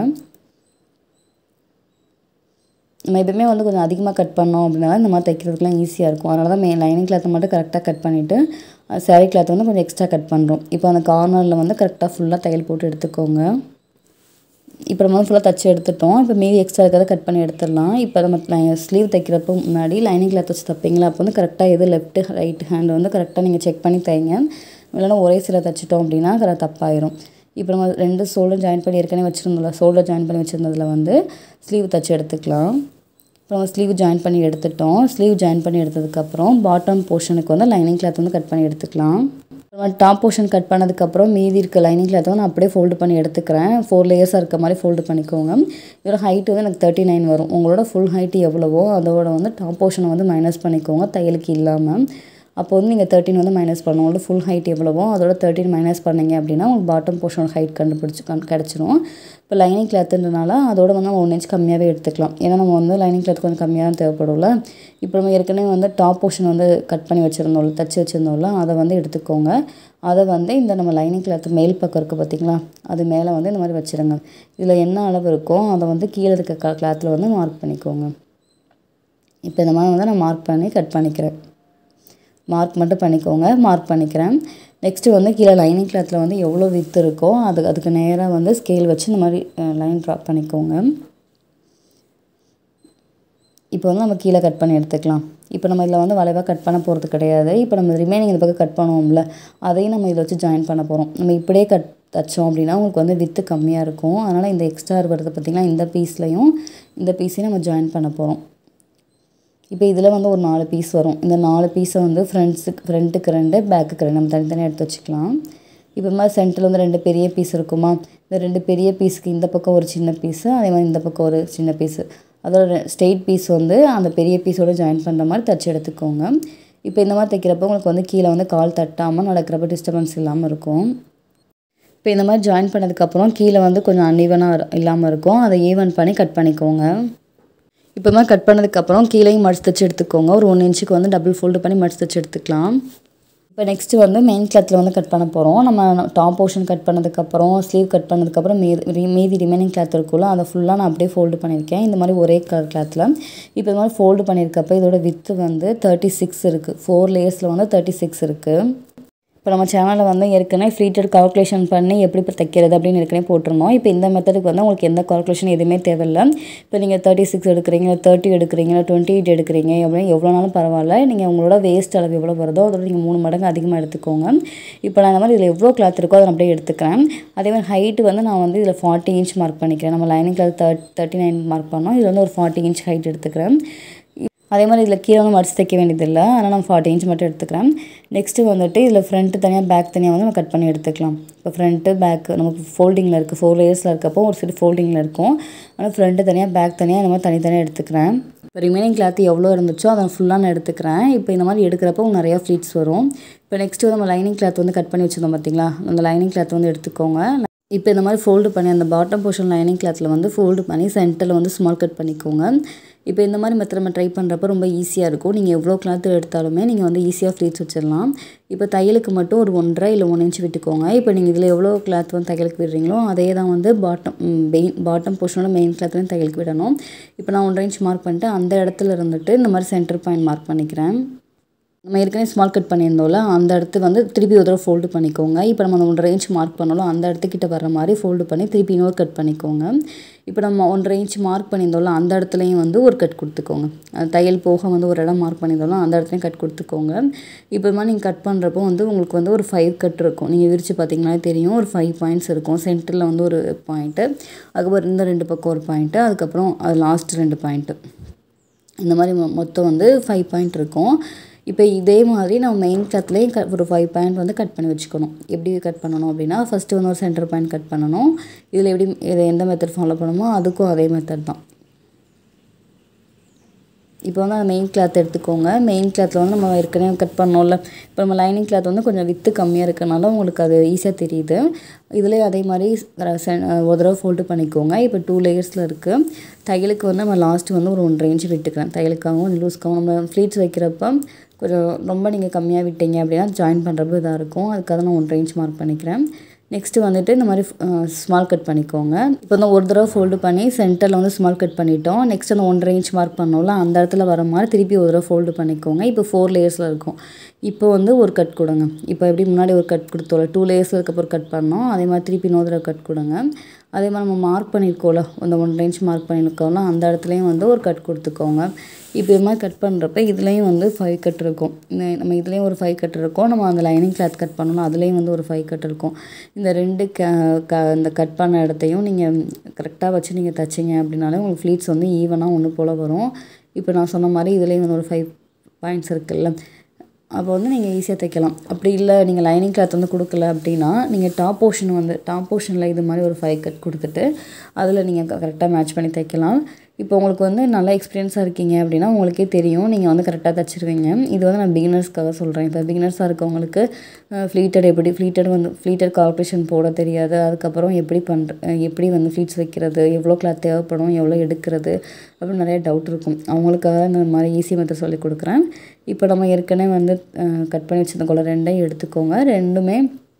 நம்ம எப்பவுமே வந்து கொஞ்சம் அதிகமாக கட் பண்ணோம் அப்படின்னா இந்த மாதிரி தைக்கிறதுக்குலாம் ஈஸியாக இருக்கும் அதனால தான் மெயின் லைனிங் கிளாத்தை மட்டும் கரெக்டாக கட் பண்ணிவிட்டு சாரீ கிளாத்தை வந்து கொஞ்சம் எக்ஸ்ட்ரா கட் பண்ணுறோம் இப்போ அந்த கார்னரில் வந்து கரெக்டாக ஃபுல்லாக தையல் போட்டு எடுத்துக்கோங்க இப்போ நம்ம ஃபுல்லாக தச்சு எடுத்துட்டோம் இப்போ மீதி எக்ஸ்ட்ரா இருக்கிறத கட் பண்ணி எடுத்துடலாம் இப்போ நம்ம ஸ்லீவ் தைக்கிறப்போ முன்னாடி லைனிங் கிளாத் வச்சு தைப்பீங்களா அப்போ வந்து கரெக்டாக எது லெஃப்ட் ரைட் ஹேண்ட் வந்து கரெக்டாக நீங்கள் செக் பண்ணி தைங்க இல்லைனா ஒரே சில தைச்சிட்டோம் அப்படின்னா கரெக்டாக தப்பாயிரும் இப்போ நம்ம ரெண்டு ஷோல்டர் ஜாயின் பண்ணி ஏற்கனவே வச்சுருந்தோம்ல ஷோல்டர் ஜாயின் பண்ணி வச்சுருந்ததில் வந்து ஸ்லீவ் தைச்சி எடுத்துக்கலாம் இப்போ நம்ம ஸ்லீவ் ஜாயின் பண்ணி எடுத்துட்டோம் ஸ்லீவ் ஜாயின் பண்ணி எடுத்ததுக்கப்புறம் பாட்டம் போர்ஷனுக்கு வந்து லைனிங் கிளாத் வந்து கட் பண்ணி எடுத்துக்கலாம் நம்ம டாப் போர்ஷன் கட் பண்ணதுக்கப்புறம் மீதி இருக்க லைனிங் கிளாத்தை நான் அப்படியே ஃபோல்டு பண்ணி எடுத்துக்கிறேன் ஃபோர் லேயர்ஸாக இருக்க மாதிரி ஃபோல்டு பண்ணிக்கோங்க இதோட ஹைட் வந்து எனக்கு தேர்ட்டி நைன் வரும் உங்களோட ஃபுல் ஹைட் எவ்வளவோ அதோட வந்து டாப் போர்ஷனை வந்து மைனஸ் பண்ணிக்கோங்க தையலுக்கு இல்லாமல் அப்போ வந்து நீங்கள் தேர்ட்டின் வந்து மைனஸ் பண்ணணும் உங்களோட ஃபுல் ஹைட் எவ்வளவோ அதோட தேர்ட்டின் மைனஸ் பண்ணீங்க அப்படின்னா உங்களுக்கு பாட்டம் போர்ஷனோட ஹைட் கண்டுபிடிச்சி கண் கிடச்சிரும் இப்போ லைனிங் கிளாத்துன்றனால அதோட வந்து நம்ம ஒன் இன்ச் கம்மியாகவே எடுத்துக்கலாம் ஏன்னா நம்ம வந்து லைனிங் கிளாத் கொஞ்சம் கம்மியாக தான் தேவைப்படும்ல இப்போ நம்ம ஏற்கனவே வந்து டாப் போர்ஷன் வந்து கட் பண்ணி வச்சுருந்தோம்ல தச்சு வச்சுருந்தோம்ல அதை வந்து எடுத்துக்கோங்க அதை வந்து இந்த நம்ம லைனிங் கிளாத் மேல் பக்கம் இருக்குது பார்த்தீங்களா அது மேலே வந்து இந்த மாதிரி வச்சுருங்க இதில் என்ன அளவு இருக்கோ அதை வந்து கீழே இருக்க கிளாத்தில் வந்து மார்க் பண்ணிக்கோங்க இப்போ இந்த மாதிரி வந்து நான் மார்க் பண்ணி கட் பண்ணிக்கிறேன் மார்க் மட்டும் பண்ணிக்கோங்க மார்க் பண்ணிக்கிறேன் நெக்ஸ்ட்டு வந்து கீழே லைனிங் கிளாத்தில் வந்து எவ்வளோ வித்து இருக்கோ அது அதுக்கு நேராக வந்து ஸ்கேல் வச்சு இந்த மாதிரி லைன் ட்ராப் பண்ணிக்கோங்க இப்போ வந்து நம்ம கீழே கட் பண்ணி எடுத்துக்கலாம் இப்போ நம்ம இதில் வந்து வளைவாக கட் பண்ண போகிறது கிடையாது இப்போ நம்ம ரிமைனிங் இந்த பக்கம் கட் பண்ணுவோம்ல அதையும் நம்ம இதில் வச்சு ஜாயின் பண்ண போகிறோம் நம்ம இப்படியே கட் தைச்சோம் அப்படின்னா உங்களுக்கு வந்து வித்து கம்மியாக இருக்கும் அதனால் இந்த எக்ஸ்ட்ரா இருக்கிறது பார்த்திங்கன்னா இந்த பீஸ்லையும் இந்த பீஸையும் நம்ம ஜாயின் பண்ண போகிறோம் இப்போ இதில் வந்து ஒரு நாலு பீஸ் வரும் இந்த நாலு பீஸை வந்து ஃப்ரண்ட்ஸுக்கு ஃப்ரண்ட்டுக்கு ரெண்டு பேக்குக்கு ரெண்டு நம்ம தனித்தனியாக எடுத்து வச்சுக்கலாம் இப்போ மாதிரி சென்டரில் வந்து ரெண்டு பெரிய பீஸ் இருக்குமா இந்த ரெண்டு பெரிய பீஸுக்கு இந்த பக்கம் ஒரு சின்ன பீஸு அதே மாதிரி இந்த பக்கம் ஒரு சின்ன பீஸு அதோட ஸ்ட்ரெயிட் பீஸ் வந்து அந்த பெரிய பீஸோட ஜாயின் பண்ணுற மாதிரி தச்சு எடுத்துக்கோங்க இப்போ இந்த மாதிரி தைக்கிறப்போ உங்களுக்கு வந்து கீழே வந்து கால் தட்டாமல் நடக்கிறப்ப டிஸ்டர்பன்ஸ் இல்லாமல் இருக்கும் இப்போ இந்த மாதிரி ஜாயின் பண்ணதுக்கப்புறம் கீழே வந்து கொஞ்சம் அன்ஈவனாக இல்லாமல் இருக்கும் அதை ஈவன் பண்ணி கட் பண்ணிக்கோங்க இப்போ மாதிரி கட் பண்ணதுக்கப்புறம் கீழேயும் மடிச்சு தைச்சு எடுத்துக்கோங்க ஒரு ஒன் இன்ச்சுக்கு வந்து டபுள் ஃபோல்டு பண்ணி மடிச்சு தைச்சு எடுத்துக்கலாம் இப்போ நெக்ஸ்ட்டு வந்து மெயின் கிளாத்தில் வந்து கட் பண்ண போகிறோம் நம்ம டாப் போர்ஷன் கட் பண்ணதுக்கப்புறம் ஸ்லீவ் கட் பண்ணதுக்கப்புறம் மீதி மீதி ரிமைனிங் கிளாத் இருக்குல்ல அதை ஃபுல்லாக நான் அப்படியே ஃபோல்டு பண்ணியிருக்கேன் இந்த மாதிரி ஒரே கலர் கிளாத்தில் இப்போ இந்த மாதிரி ஃபோல்டு பண்ணியிருக்கப்ப இதோட வித்து வந்து தேர்ட்டி சிக்ஸ் இருக்குது ஃபோர் லேயர்ஸில் வந்து தேர்ட்டி சிக்ஸ் இருக்குது இப்போ நம்ம சேனலில் வந்து ஏற்கனவே ஃப்ரீட்டட் கால்குலேஷன் பண்ணி எப்படி இப்போ தைக்கிறது அப்படின்னு ஏற்கனவே போட்டிருந்தோம் இப்போ இந்த மெத்தடுக்கு வந்து உங்களுக்கு எந்த கால்குலேஷன் எதுவுமே தேவையில்லை இப்போ நீங்கள் தேர்ட்டி சிக்ஸ் எடுக்கிறீங்க தேர்ட்டி எடுக்கிறீங்க டுவெண்ட்டி எயிட் எடுக்கிறீங்க அப்படின்னு எவ்வளோ நாளும் பரவாயில்ல நீங்கள் உங்களோட வேஸ்ட் அளவு எவ்வளோ வருதோ அதோட நீங்கள் மூணு மடங்கு அதிகமாக எடுத்துக்கோங்க இப்போ நான் இந்த மாதிரி இதில் எவ்வளோ கிளாத் இருக்கோ அதை நான் அப்படியே எடுத்துக்கிறேன் அதே மாதிரி ஹைட்டு வந்து நான் வந்து இதில் ஃபார்ட்டி இன்ச் மார்க் பண்ணிக்கிறேன் நம்ம lining cloth third thirty nine mark பண்ணோம் இதில் வந்து ஒரு ஃபார்ட்டி இன்ச் ஹைட் எடுத்துக்கிறேன் அதே மாதிரி இதில் கீழே வந்து மடிச்சு தைக்க வேண்டியதில்லை அதனால் நான் ஃபார்ட்டி இன்ச் மட்டும் எடுத்துக்கிறேன் நெக்ஸ்ட்டு வந்துட்டு இதில் ஃப்ரண்ட்டு தனியாக பேக் தனியாக வந்து நம்ம கட் பண்ணி எடுத்துக்கலாம் இப்போ ஃப்ரண்ட்டு பேக் நமக்கு ஃபோல்டிங்கில் இருக்குது ஃபோர் லேயர்ஸில் இருக்கப்போ ஒரு சைடு ஃபோல்டிங்கில் இருக்கும் ஆனால் ஃப்ரண்ட்டு தனியாக பேக் தனியாக இந்த மாதிரி தனித்தனியாக எடுத்துக்கிறேன் இப்போ ரிமைனிங் கிளாத் எவ்வளோ இருந்துச்சோ அதை ஃபுல்லாக நான் எடுத்துக்கிறேன் இப்போ இந்த மாதிரி எடுக்கிறப்போ நிறையா ஃப்ளீட்ஸ் வரும் இப்போ நெக்ஸ்ட்டு நம்ம லைனிங் கிளாத் வந்து கட் பண்ணி வச்சுருந்தோம் பார்த்தீங்களா அந்த லைனிங் கிளாத் வந்து எடுத்துக்கோங்க இப்போ இந்த மாதிரி ஃபோல்டு பண்ணி அந்த பாட்டம் போர்ஷன் லைனிங் கிளாத்தில் வந்து ஃபோல்டு பண்ணி சென்டரில் வந்து ஸ்மால் கட் பண்ணிக்கோங்க இப்போ இந்த மாதிரி மெத்தட் நம்ம ட்ரை பண்ணுறப்ப ரொம்ப ஈஸியாக இருக்கும் நீங்கள் எவ்வளோ கிளாத் எடுத்தாலுமே நீங்கள் வந்து ஈஸியாக ஃப்ளீட்ஸ் வச்சிடலாம் இப்போ தையலுக்கு மட்டும் ஒரு ஒன்றரை இல்லை ஒன்று இன்ச் விட்டுக்கோங்க இப்போ நீங்கள் இதில் எவ்வளோ கிளாத் வந்து தையலுக்கு விடுறீங்களோ அதே தான் வந்து பாட்டம் மெயின் பாட்டம் போர்ஷனோட மெயின் கிளாத்லையும் தையலுக்கு விடணும் இப்போ நான் ஒன்றரை இன்ச் மார்க் பண்ணிட்டு அந்த இடத்துல இருந்துட்டு இந்த மாதிரி சென்டர் பாயிண்ட் மார்க் பண்ணிக்கிறேன் நம்ம ஏற்கனவே ஸ்மால் கட் பண்ணியிருந்தோம்ல அந்த இடத்து வந்து திருப்பி ஒரு தடவை ஃபோல்டு பண்ணிக்கோங்க இப்போ நம்ம அந்த ஒன்றரை இன்ச் மார்க் பண்ணோம்ல அந்த இடத்துக்கிட்ட வர மாதிரி ஃபோல்டு பண்ணி திருப்பி இன்னொரு கட் பண்ணிக்கோங்க இப்போ நம்ம ஒன்றரை இன்ச் மார்க் பண்ணியிருந்தோம்ல அந்த இடத்துலையும் வந்து ஒரு கட் கொடுத்துக்கோங்க அது தையல் போக வந்து ஒரு இடம் மார்க் பண்ணியிருந்தோம்ல அந்த இடத்துலையும் கட் கொடுத்துக்கோங்க இப்போ இது மாதிரி நீங்கள் கட் பண்ணுறப்போ வந்து உங்களுக்கு வந்து ஒரு ஃபைவ் கட் இருக்கும் நீங்கள் விரித்து பார்த்தீங்கன்னாலே தெரியும் ஒரு ஃபைவ் பாயிண்ட்ஸ் இருக்கும் சென்டரில் வந்து ஒரு பாயிண்ட்டு அதுக்கப்புறம் இந்த ரெண்டு பக்கம் ஒரு பாயிண்ட்டு அதுக்கப்புறம் அது லாஸ்ட் ரெண்டு பாயிண்ட்டு இந்த மாதிரி மொ- மொத்தம் வந்து ஃபைவ் பாயிண்ட் இருக்கும் இப்போ இதே மாதிரி நம்ம மெயின் கிளாத்லேயும் க ஒரு ஃபைவ் பாயிண்ட் வந்து கட் பண்ணி வச்சுக்கணும் எப்படி கட் பண்ணணும் அப்படின்னா ஃபஸ்ட்டு வந்து ஒரு சென்டர் பாயிண்ட் கட் பண்ணணும் இதில் எப்படி இதை எந்த மெத்தட் ஃபாலோ பண்ணுமோ அதுக்கும் அதே மெத்தட் தான் இப்போ வந்து அந்த மெயின் கிளாத் எடுத்துக்கோங்க மெயின் கிளாத்தில் வந்து நம்ம ஏற்கனவே கட் பண்ணோம்ல இப்போ நம்ம லைனிங் கிளாத் வந்து கொஞ்சம் வித்து கம்மியாக இருக்கனால உங்களுக்கு அது ஈஸியாக தெரியுது இதுலேயே அதே மாதிரி ர- சென்- ஒரு தடவை ஃபோல்டு பண்ணிக்கோங்க இப்போ டூ லேயர்ஸில் இருக்குது தையலுக்கு வந்து நம்ம லாஸ்ட் வந்து ஒரு ஒன்றரை இன்ச் விட்டுக்கிறேன் தையலுக்காகவும் லூஸ்க்காகவும் நம்ம ஃப்ளீட்ஸ் வைக்கிறப்ப கொஞ்சம் ரொம்ப நீங்கள் கம்மியாக விட்டீங்க அப்படின்னா ஜாயின் பண்ணுறப்ப இதாக இருக்கும் அதுக்காக நான் ஒன்றரை இன்ச் மார்க் பண்ணிக்கிறேன் நெக்ஸ்ட்டு வந்துட்டு இந்த மாதிரி ஸ்மால் கட் பண்ணிக்கோங்க இப்போ வந்து ஒரு தடவை ஃபோல்டு பண்ணி சென்டரில் வந்து ஸ்மால் கட் பண்ணிட்டோம் நெக்ஸ்ட் அந்த ஒன்றரை இன்ச் மார்க் பண்ணோம்ல அந்த இடத்துல வர மாதிரி திருப்பி ஒரு தடவை ஃபோல்டு பண்ணிக்கோங்க இப்போ ஃபோர் லேயர்ஸில் இருக்கும் இப்போ வந்து ஒரு கட் கொடுங்க இப்போ எப்படி முன்னாடி ஒரு கட் கொடுத்தோம்ல டூ லேயர்ஸில் இருக்கப்போ கட் பண்ணோம் அதே மாதிரி திருப்பி இன்னொரு தடவை கட் கொடுங்க அதே மாதிரி நம்ம மார்க் பண்ணியிருக்கோம்ல அந்த ஒன்றரை இன்ச் மார்க் பண்ணியிருக்கோம்ல அந்த இடத்துலையும் வந்து ஒரு கட் கொடுத்துக்கோங்க இப்போ இது மாதிரி கட் பண்ணுறப்ப இதுலேயும் வந்து ஃபைவ் கட் இருக்கும் இந்த நம்ம இதுலேயும் ஒரு ஃபைவ் கட் இருக்கும் நம்ம அந்த லைனிங் கிளாத் கட் பண்ணணும் அதுலேயும் வந்து ஒரு ஃபைவ் கட் இருக்கும் இந்த ரெண்டு க க இந்த கட் பண்ண இடத்தையும் நீங்கள் கரெக்டாக வச்சு நீங்கள் தைச்சிங்க அப்படின்னாலே உங்களுக்கு ஃப்ளீட்ஸ் வந்து ஈவனாக ஒன்று போல் வரும் இப்போ நான் சொன்ன மாதிரி இதுலேயும் வந்து ஒரு ஃபைவ் பாயிண்ட்ஸ் இருக்குல்ல அப்போ வந்து நீங்கள் ஈஸியாக தைக்கலாம் அப்படி இல்லை நீங்கள் லைனிங் கிளாத் வந்து கொடுக்கல அப்படின்னா நீங்கள் டாப் போர்ஷன் வந்து டாப் போர்ஷனில் இது மாதிரி ஒரு ஃபைவ் கட் கொடுத்துட்டு அதில் நீங்கள் கரெக்டாக மேட்ச் பண்ணி தைக்கலாம் இப்போ உங்களுக்கு வந்து நல்லா எக்ஸ்பீரியன்ஸாக இருக்கீங்க அப்படின்னா உங்களுக்கே தெரியும் நீங்கள் வந்து கரெக்டாக தைச்சிருவீங்க இது வந்து நான் பிகினர்ஸ்க்காக சொல்கிறேன் இப்போ பிகினர்ஸாக இருக்கவங்களுக்கு ஃப்ளீட்டட் எப்படி ஃப்ளீட்டட் வந்து ஃப்ளீட்டட் கால்குலேஷன் போட தெரியாது அதுக்கப்புறம் எப்படி பண்ணுற எப்படி வந்து ஃப்ளீட்ஸ் வைக்கிறது எவ்வளோ கிளாத் தேவைப்படும் எவ்வளோ எடுக்கிறது அப்படின்னு நிறைய டவுட் இருக்கும் அவங்களுக்காக இந்த மாதிரி ஈஸி மெத்தட் சொல்லி கொடுக்குறேன் இப்போ நம்ம ஏற்கனவே வந்து கட் பண்ணி வச்சிருந்த கொள்ள ரெண்டையும் எடுத்துக்கோங்க ரெண்டுமே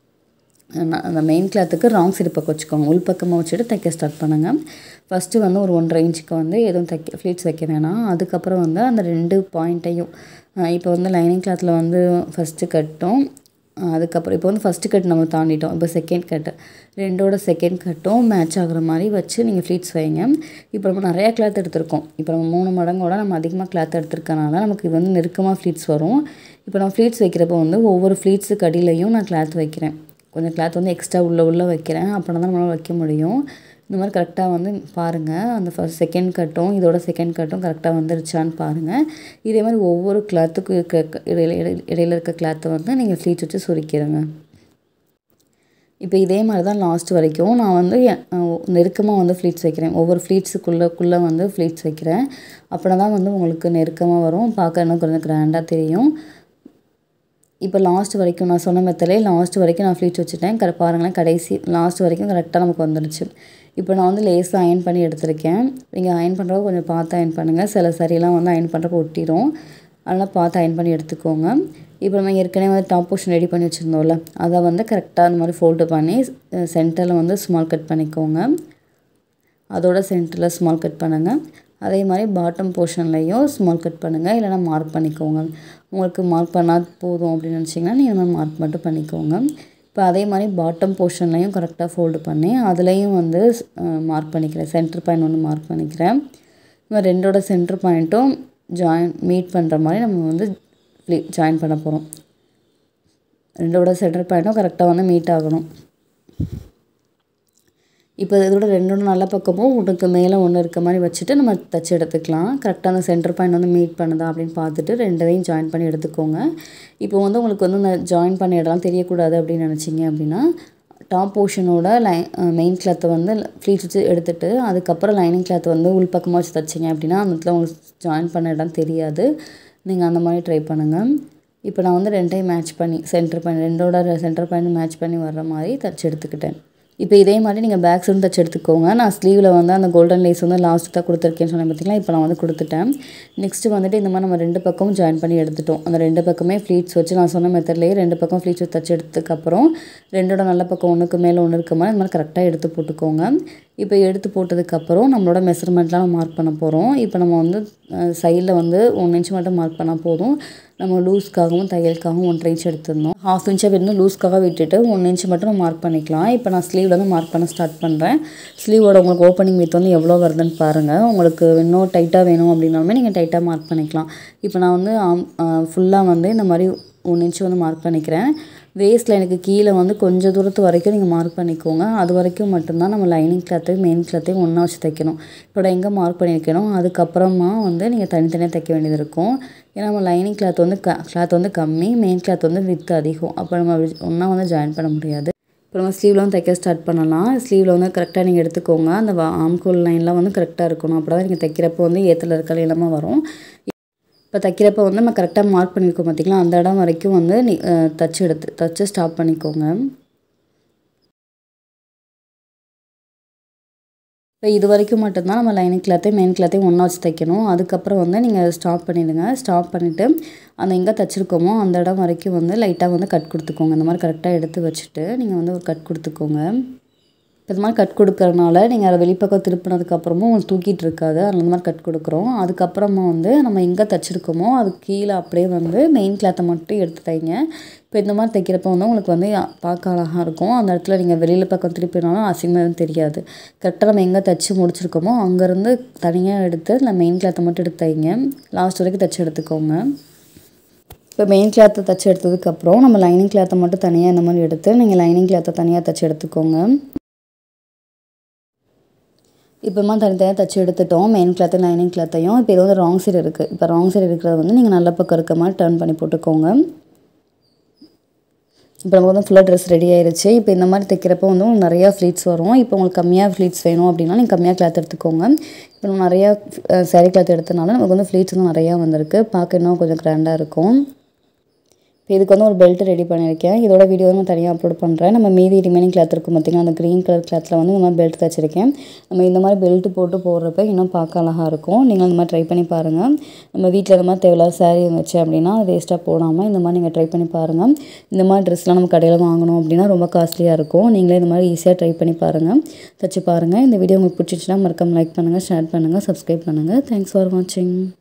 நான் அந்த மெயின் கிளாத்துக்கு ராங் சைடு பக்கம் வச்சுக்கோங்க உள் பக்கமாக வச்சுட்டு தைக்க ஸ்டார்ட் பண்ணுங்கள் ஃபஸ்ட்டு வந்து ஒரு ஒன்றரை இன்ச்சுக்கு வந்து எதுவும் தைக்க ஃப்ளீட்ஸ் வைக்க வேணாம் அதுக்கப்புறம் வந்து அந்த ரெண்டு பாயிண்ட்டையும் இப்போ வந்து லைனிங் கிளாத்தில் வந்து ஃபஸ்ட்டு கட்டும் அதுக்கப்புறம் இப்போ வந்து ஃபஸ்ட்டு கட் நம்ம தாண்டிட்டோம் இப்போ செகண்ட் கட்டு ரெண்டோட செகண்ட் கட்டும் மேட்ச் ஆகுற மாதிரி வச்சு நீங்கள் ஃப்ளீட்ஸ் வைங்க இப்போ நம்ம நிறையா கிளாத் எடுத்திருக்கோம் இப்போ நம்ம மூணு மடங்கோட நம்ம அதிகமாக கிளாத் எடுத்திருக்கனால நமக்கு இது வந்து நெருக்கமாக ஃப்ளீட்ஸ் வரும் இப்போ நான் ஃப்ளீட்ஸ் வைக்கிறப்போ வந்து ஒவ்வொரு ஃப்ளீட்ஸுக்கு அடியிலையும் நான் கிளாத் வைக்கிறேன் கொஞ்சம் கிளாத் வந்து எக்ஸ்ட்ரா உள்ளே உள்ளே வைக்கிறேன் அப்படின்னா தான் நம்மளால் வைக்க முடியும் இந்த மாதிரி கரெக்டாக வந்து பாருங்கள் அந்த ஃபஸ்ட் செகண்ட் கட்டும் இதோட செகண்ட் கட்டும் கரெக்டாக வந்துருச்சான்னு பாருங்கள் இதே மாதிரி ஒவ்வொரு கிளாத்துக்கு இருக்க இடையில இடையில- இடையில இருக்க கிளாத்தை வந்து நீங்கள் ஃப்ளீட்ஸ் வச்சு சுருக்கிடுங்க இப்போ இதே மாதிரி தான் லாஸ்ட் வரைக்கும் நான் வந்து நெருக்கமாக வந்து ஃப்ளீட்ஸ் வைக்கிறேன் ஒவ்வொரு ஃப்ளீட்ஸுக்குள்ளே வந்து ஃப்ளீட்ஸ் வைக்கிறேன் அப்படின்னா தான் வந்து உங்களுக்கு நெருக்கமாக வரும் பார்க்க இன்னும் கொஞ்சம் கிராண்டாக தெரியும் இப்போ லாஸ்ட் வரைக்கும் நான் சொன்ன மெத்தலே லாஸ்ட் வரைக்கும் நான் ஃப்ளீட்ஸ் வச்சுட்டேன் கரெக்ட் பாருங்களேன் கடைசி லாஸ்ட் வரைக்கும் கரெக்டாக நமக்கு வந்துடுச்சு இப்போ நான் வந்து லேஸாக அயன் பண்ணி எடுத்திருக்கேன் நீங்கள் அயன் பண்ணுறப்ப கொஞ்சம் பார்த்து அயன் பண்ணுங்கள் சில சரியெல்லாம் வந்து அயன் பண்ணுறப்ப ஒட்டிடும் அதனால் பார்த்து அயன் பண்ணி எடுத்துக்கோங்க இப்போ நம்ம ஏற்கனவே வந்து டாப் போர்ஷன் ரெடி பண்ணி வச்சுருந்தோம்ல அதை வந்து கரெக்டாக அந்த மாதிரி ஃபோல்டு பண்ணி சென்டரில் வந்து ஸ்மால் கட் பண்ணிக்கோங்க அதோட சென்டரில் ஸ்மால் கட் பண்ணுங்கள் அதே மாதிரி பாட்டம் போர்ஷன்லையும் ஸ்மால் கட் பண்ணுங்கள் இல்லைனா மார்க் பண்ணிக்கோங்க உங்களுக்கு மார்க் பண்ணால் போதும் அப்படின்னு நினச்சிங்கன்னா நீங்கள் இந்த மாதிரி மார்க் மட்டும் பண்ணிக்கோங்க இப்போ அதே மாதிரி பாட்டம் போர்ஷன்லையும் கரெக்டாக ஃபோல்டு பண்ணி அதுலேயும் வந்து மார்க் பண்ணிக்கிறேன் சென்டர் பாயிண்ட் ஒன்று மார்க் பண்ணிக்கிறேன் இந்த ரெண்டோட சென்டர் பாயிண்ட்டும் ஜாயின் மீட் பண்ணுற மாதிரி நம்ம வந்து ஜாயின் பண்ண போகிறோம் ரெண்டோட சென்டர் பாயிண்ட்டும் கரெக்டாக வந்து மீட் ஆகணும் இப்போ இதோட ரெண்டோட நல்ல பக்கமும் ஒன்றுக்கு மேலே ஒன்று இருக்க மாதிரி வச்சுட்டு நம்ம தச்சு எடுத்துக்கலாம் கரெக்டாக அந்த சென்டர் பாயிண்ட் வந்து மீட் பண்ணுதா அப்படின்னு பார்த்துட்டு ரெண்டையும் ஜாயின் பண்ணி எடுத்துக்கோங்க இப்போ வந்து உங்களுக்கு வந்து இந்த ஜாயின் பண்ண இடம் தெரியக்கூடாது அப்படின்னு நினச்சிங்க அப்படின்னா டாப் போர்ஷனோட லை மெயின் கிளாத்தை வந்து ஃப்ளீட்ஸ் வச்சு எடுத்துட்டு அதுக்கப்புறம் லைனிங் கிளாத் வந்து உள் பக்கமாக வச்சு தைச்சிங்க அப்படின்னா அந்த இடத்துல உங்களுக்கு ஜாயின் பண்ண இடம் தெரியாது நீங்கள் அந்த மாதிரி ட்ரை பண்ணுங்கள் இப்போ நான் வந்து ரெண்டையும் மேட்ச் பண்ணி சென்டர் பாயிண்ட் ரெண்டோட சென்டர் பாயிண்ட் மேட்ச் பண்ணி வர்ற மாதிரி தச்சு எடுத்துக்கிட்டேன் இப்போ இதே மாதிரி நீங்கள் பேக் சைடும் தைச்சு எடுத்துக்கோங்க நான் ஸ்லீவில் வந்து அந்த கோல்டன் லேஸ் வந்து லாஸ்ட்டு தான் கொடுத்துருக்கேன்னு சொன்னேன் பார்த்தீங்களா இப்போ நான் வந்து கொடுத்துட்டேன் நெக்ஸ்ட்டு வந்துட்டு இந்த மாதிரி நம்ம ரெண்டு பக்கமும் ஜாயின் பண்ணி எடுத்துட்டோம் அந்த ரெண்டு பக்கமே ஃப்ளீட்ஸ் வச்சு நான் சொன்ன மெத்தட்லேயே ரெண்டு பக்கம் ஃப்ளீட்ஸ் வச்சு தைச்சு எடுத்ததுக்கப்புறம் ரெண்டோட நல்ல பக்கம் ஒன்றுக்கு மேலே ஒன்று இருக்க மாதிரி இந்த மாதிரி கரெக்டாக எடுத்து போட்டுக்கோங்க இப்போ எடுத்து போட்டதுக்கப்புறம் நம்மளோட மெஷர்மெண்ட்லாம் நம்ம மார்க் பண்ண போகிறோம் இப்போ நம்ம வந்து சைடில் வந்து ஒன் இன்ச் மட்டும் மார்க் பண்ணால் போதும் நம்ம லூஸ்க்காகவும் தையலுக்காகவும் ஒன்றரை இன்ச் எடுத்திருந்தோம் ஹாஃப் இன்ச்சாக வந்து லூஸ்க்காக விட்டுட்டு ஒன் இன்ச் மட்டும் நம்ம மார்க் பண்ணிக்கலாம் இப்போ நான் ஸ்லீவில் வந்து மார்க் பண்ண ஸ்டார்ட் பண்ணுறேன் ஸ்லீவோட உங்களுக்கு ஓப்பனிங் வித் வந்து எவ்வளோ வருதுன்னு பாருங்கள் உங்களுக்கு இன்னும் டைட்டாக வேணும் அப்படின்னாலுமே நீங்கள் டைட்டாக மார்க் பண்ணிக்கலாம் இப்போ நான் வந்து ஃபுல்லாக வந்து இந்த மாதிரி ஒன் இன்ச் வந்து மார்க் பண்ணிக்கிறேன் வேஸ்ட்டில் எனக்கு கீழே வந்து கொஞ்சம் தூரத்து வரைக்கும் நீங்கள் மார்க் பண்ணிக்கோங்க அது வரைக்கும் மட்டும்தான் நம்ம லைனிங் கிளாத்து மெயின் கிளாத்தையும் ஒன்றா வச்சு தைக்கணும் இப்போ நான் எங்கே மார்க் பண்ணியிருக்கணும் அதுக்கப்புறமா வந்து நீங்கள் தனித்தனியாக தைக்க வேண்டியது இருக்கும் ஏன்னா நம்ம லைனிங் கிளாத் வந்து க கிளாத் வந்து கம்மி மெயின் கிளாத் வந்து வித் அதிகம் அப்போ நம்ம ஒன்றா வந்து ஜாயின் பண்ண முடியாது இப்போ நம்ம ஸ்லீவில் வந்து தைக்க ஸ்டார்ட் பண்ணலாம் ஸ்லீவில் வந்து கரெக்டாக நீங்கள் எடுத்துக்கோங்க அந்த ஆம்கோல் லைன்லாம் வந்து கரெக்டாக இருக்கணும் அப்போ தான் நீங்கள் தைக்கிறப்போ வந்து ஏத்தில் இருக்கல இல்லாமல் வரும் இப்போ தைக்கிறப்ப வந்து நம்ம கரெக்டாக மார்க் பண்ணியிருக்கோம் பார்த்திங்களா அந்த இடம் வரைக்கும் வந்து நீ தச்சு எடுத்து தச்சு ஸ்டாப் பண்ணிக்கோங்க இப்போ இது வரைக்கும் மட்டும்தான் நம்ம லைனிங் கிளாத்தையும் மெயின் கிளாத்தையும் ஒன்றா வச்சு தைக்கணும் அதுக்கப்புறம் வந்து நீங்கள் ஸ்டாப் பண்ணிவிடுங்க ஸ்டாப் பண்ணிவிட்டு அந்த எங்கே தைச்சிருக்கோமோ அந்த இடம் வரைக்கும் வந்து லைட்டாக வந்து கட் கொடுத்துக்கோங்க இந்த மாதிரி கரெக்டாக எடுத்து வச்சுட்டு நீங்கள் வந்து ஒரு கட் கொடுத்துக்கோங்க இப்போ இது மாதிரி கட் கொடுக்கறனால நீங்கள் அதை வெளிப்பக்கம் திருப்பினதுக்கப்புறமும் உங்களுக்கு தூக்கிட்டு இருக்காது அதில் இந்த மாதிரி கட் கொடுக்குறோம் அதுக்கப்புறமா வந்து நம்ம எங்கே தைச்சிருக்கோமோ அது கீழே அப்படியே வந்து மெயின் கிளாத்தை மட்டும் எடுத்து தைங்க இப்போ இந்த மாதிரி தைக்கிறப்ப வந்து உங்களுக்கு வந்து பார்க்க அழகாக இருக்கும் அந்த இடத்துல நீங்கள் வெளியில் பக்கம் திருப்பினாலும் அசிங்கமாக தெரியாது கரெக்டாக நம்ம எங்கே தைச்சி முடிச்சிருக்கோமோ அங்கேருந்து தனியாக எடுத்து இல்லை மெயின் கிளாத்தை மட்டும் எடுத்து தைங்க லாஸ்ட் வரைக்கும் தைச்சி எடுத்துக்கோங்க இப்போ மெயின் கிளாத்தை தைச்சி எடுத்ததுக்கப்புறம் நம்ம லைனிங் கிளாத்தை மட்டும் தனியாக இந்த மாதிரி எடுத்து நீங்கள் லைனிங் கிளாத்தை தனியாக தைச்சி எடுத்துக்கோங்க இப்போமா தனித்தனியாக தைச்சி எடுத்துட்டோம் மெயின் கிளாத்து லைனிங் கிளாத்தையும் இப்போ இது வந்து ராங் சைடு இருக்குது இப்போ ராங் சைடு இருக்கிறத வந்து நீங்கள் நல்ல பக்கம் இருக்க மாதிரி டர்ன் பண்ணி போட்டுக்கோங்க இப்போ நமக்கு வந்து ஃபுல்லாக ட்ரெஸ் ரெடி ஆயிருச்சு இப்போ இந்த மாதிரி தைக்கிறப்போ வந்து உங்களுக்கு நிறையா ஃப்ளீட்ஸ் வரும் இப்போ உங்களுக்கு கம்மியாக ஃப்ளீட்ஸ் வேணும் அப்படின்னா நீங்கள் கம்மியாக கிளாத் எடுத்துக்கோங்க இப்போ நம்ம நிறையா சாரீ கிளாத் எடுத்தனால நமக்கு வந்து ஃப்ளீட்ஸ் வந்து நிறையா வந்திருக்கு பார்க்க இன்னும் கொஞ்சம் கிராண்டாக இருக்கும் இப்போ இதுக்கு வந்து ஒரு பெல்ட் ரெடி பண்ணியிருக்கேன் இதோட வீடியோ வந்து நான் தனியாக அப்லோட் பண்ணுறேன் நம்ம மீதி ரிமைனிங் கிளாத் இருக்கும் பார்த்திங்கன்னா அந்த க்ரீன் கலர் கிளாத்தில் வந்து இந்த மாதிரி பெல்ட் தைச்சிருக்கேன் நம்ம இந்த மாதிரி பெல்ட் போட்டு போடுறப்ப இன்னும் பார்க்க அழகாக இருக்கும் நீங்கள் அந்த மாதிரி ட்ரை பண்ணி பாருங்கள் நம்ம வீட்டில் இந்த மாதிரி தேவையில்லாத சாரீ இருந்துச்சு அப்படின்னா வேஸ்ட்டாக போடாமல் இந்த மாதிரி நீங்கள் ட்ரை பண்ணி பாருங்கள் இந்த மாதிரி ட்ரெஸ்லாம் நம்ம கடையில் வாங்கணும் அப்படின்னா ரொம்ப காஸ்ட்லியாக இருக்கும் நீங்களே இந்த மாதிரி ஈஸியாக ட்ரை பண்ணி பாருங்கள் தைச்சு பாருங்கள் இந்த வீடியோ உங்களுக்கு பிடிச்சிச்சுன்னா மறக்காம லைக் பண்ணுங்கள் ஷேர் பண்ணுங்கள் சப்ஸ்கிரைப் பண்ணுங்கள் தேங்க்ஸ் ஃபார் வாட்சிங்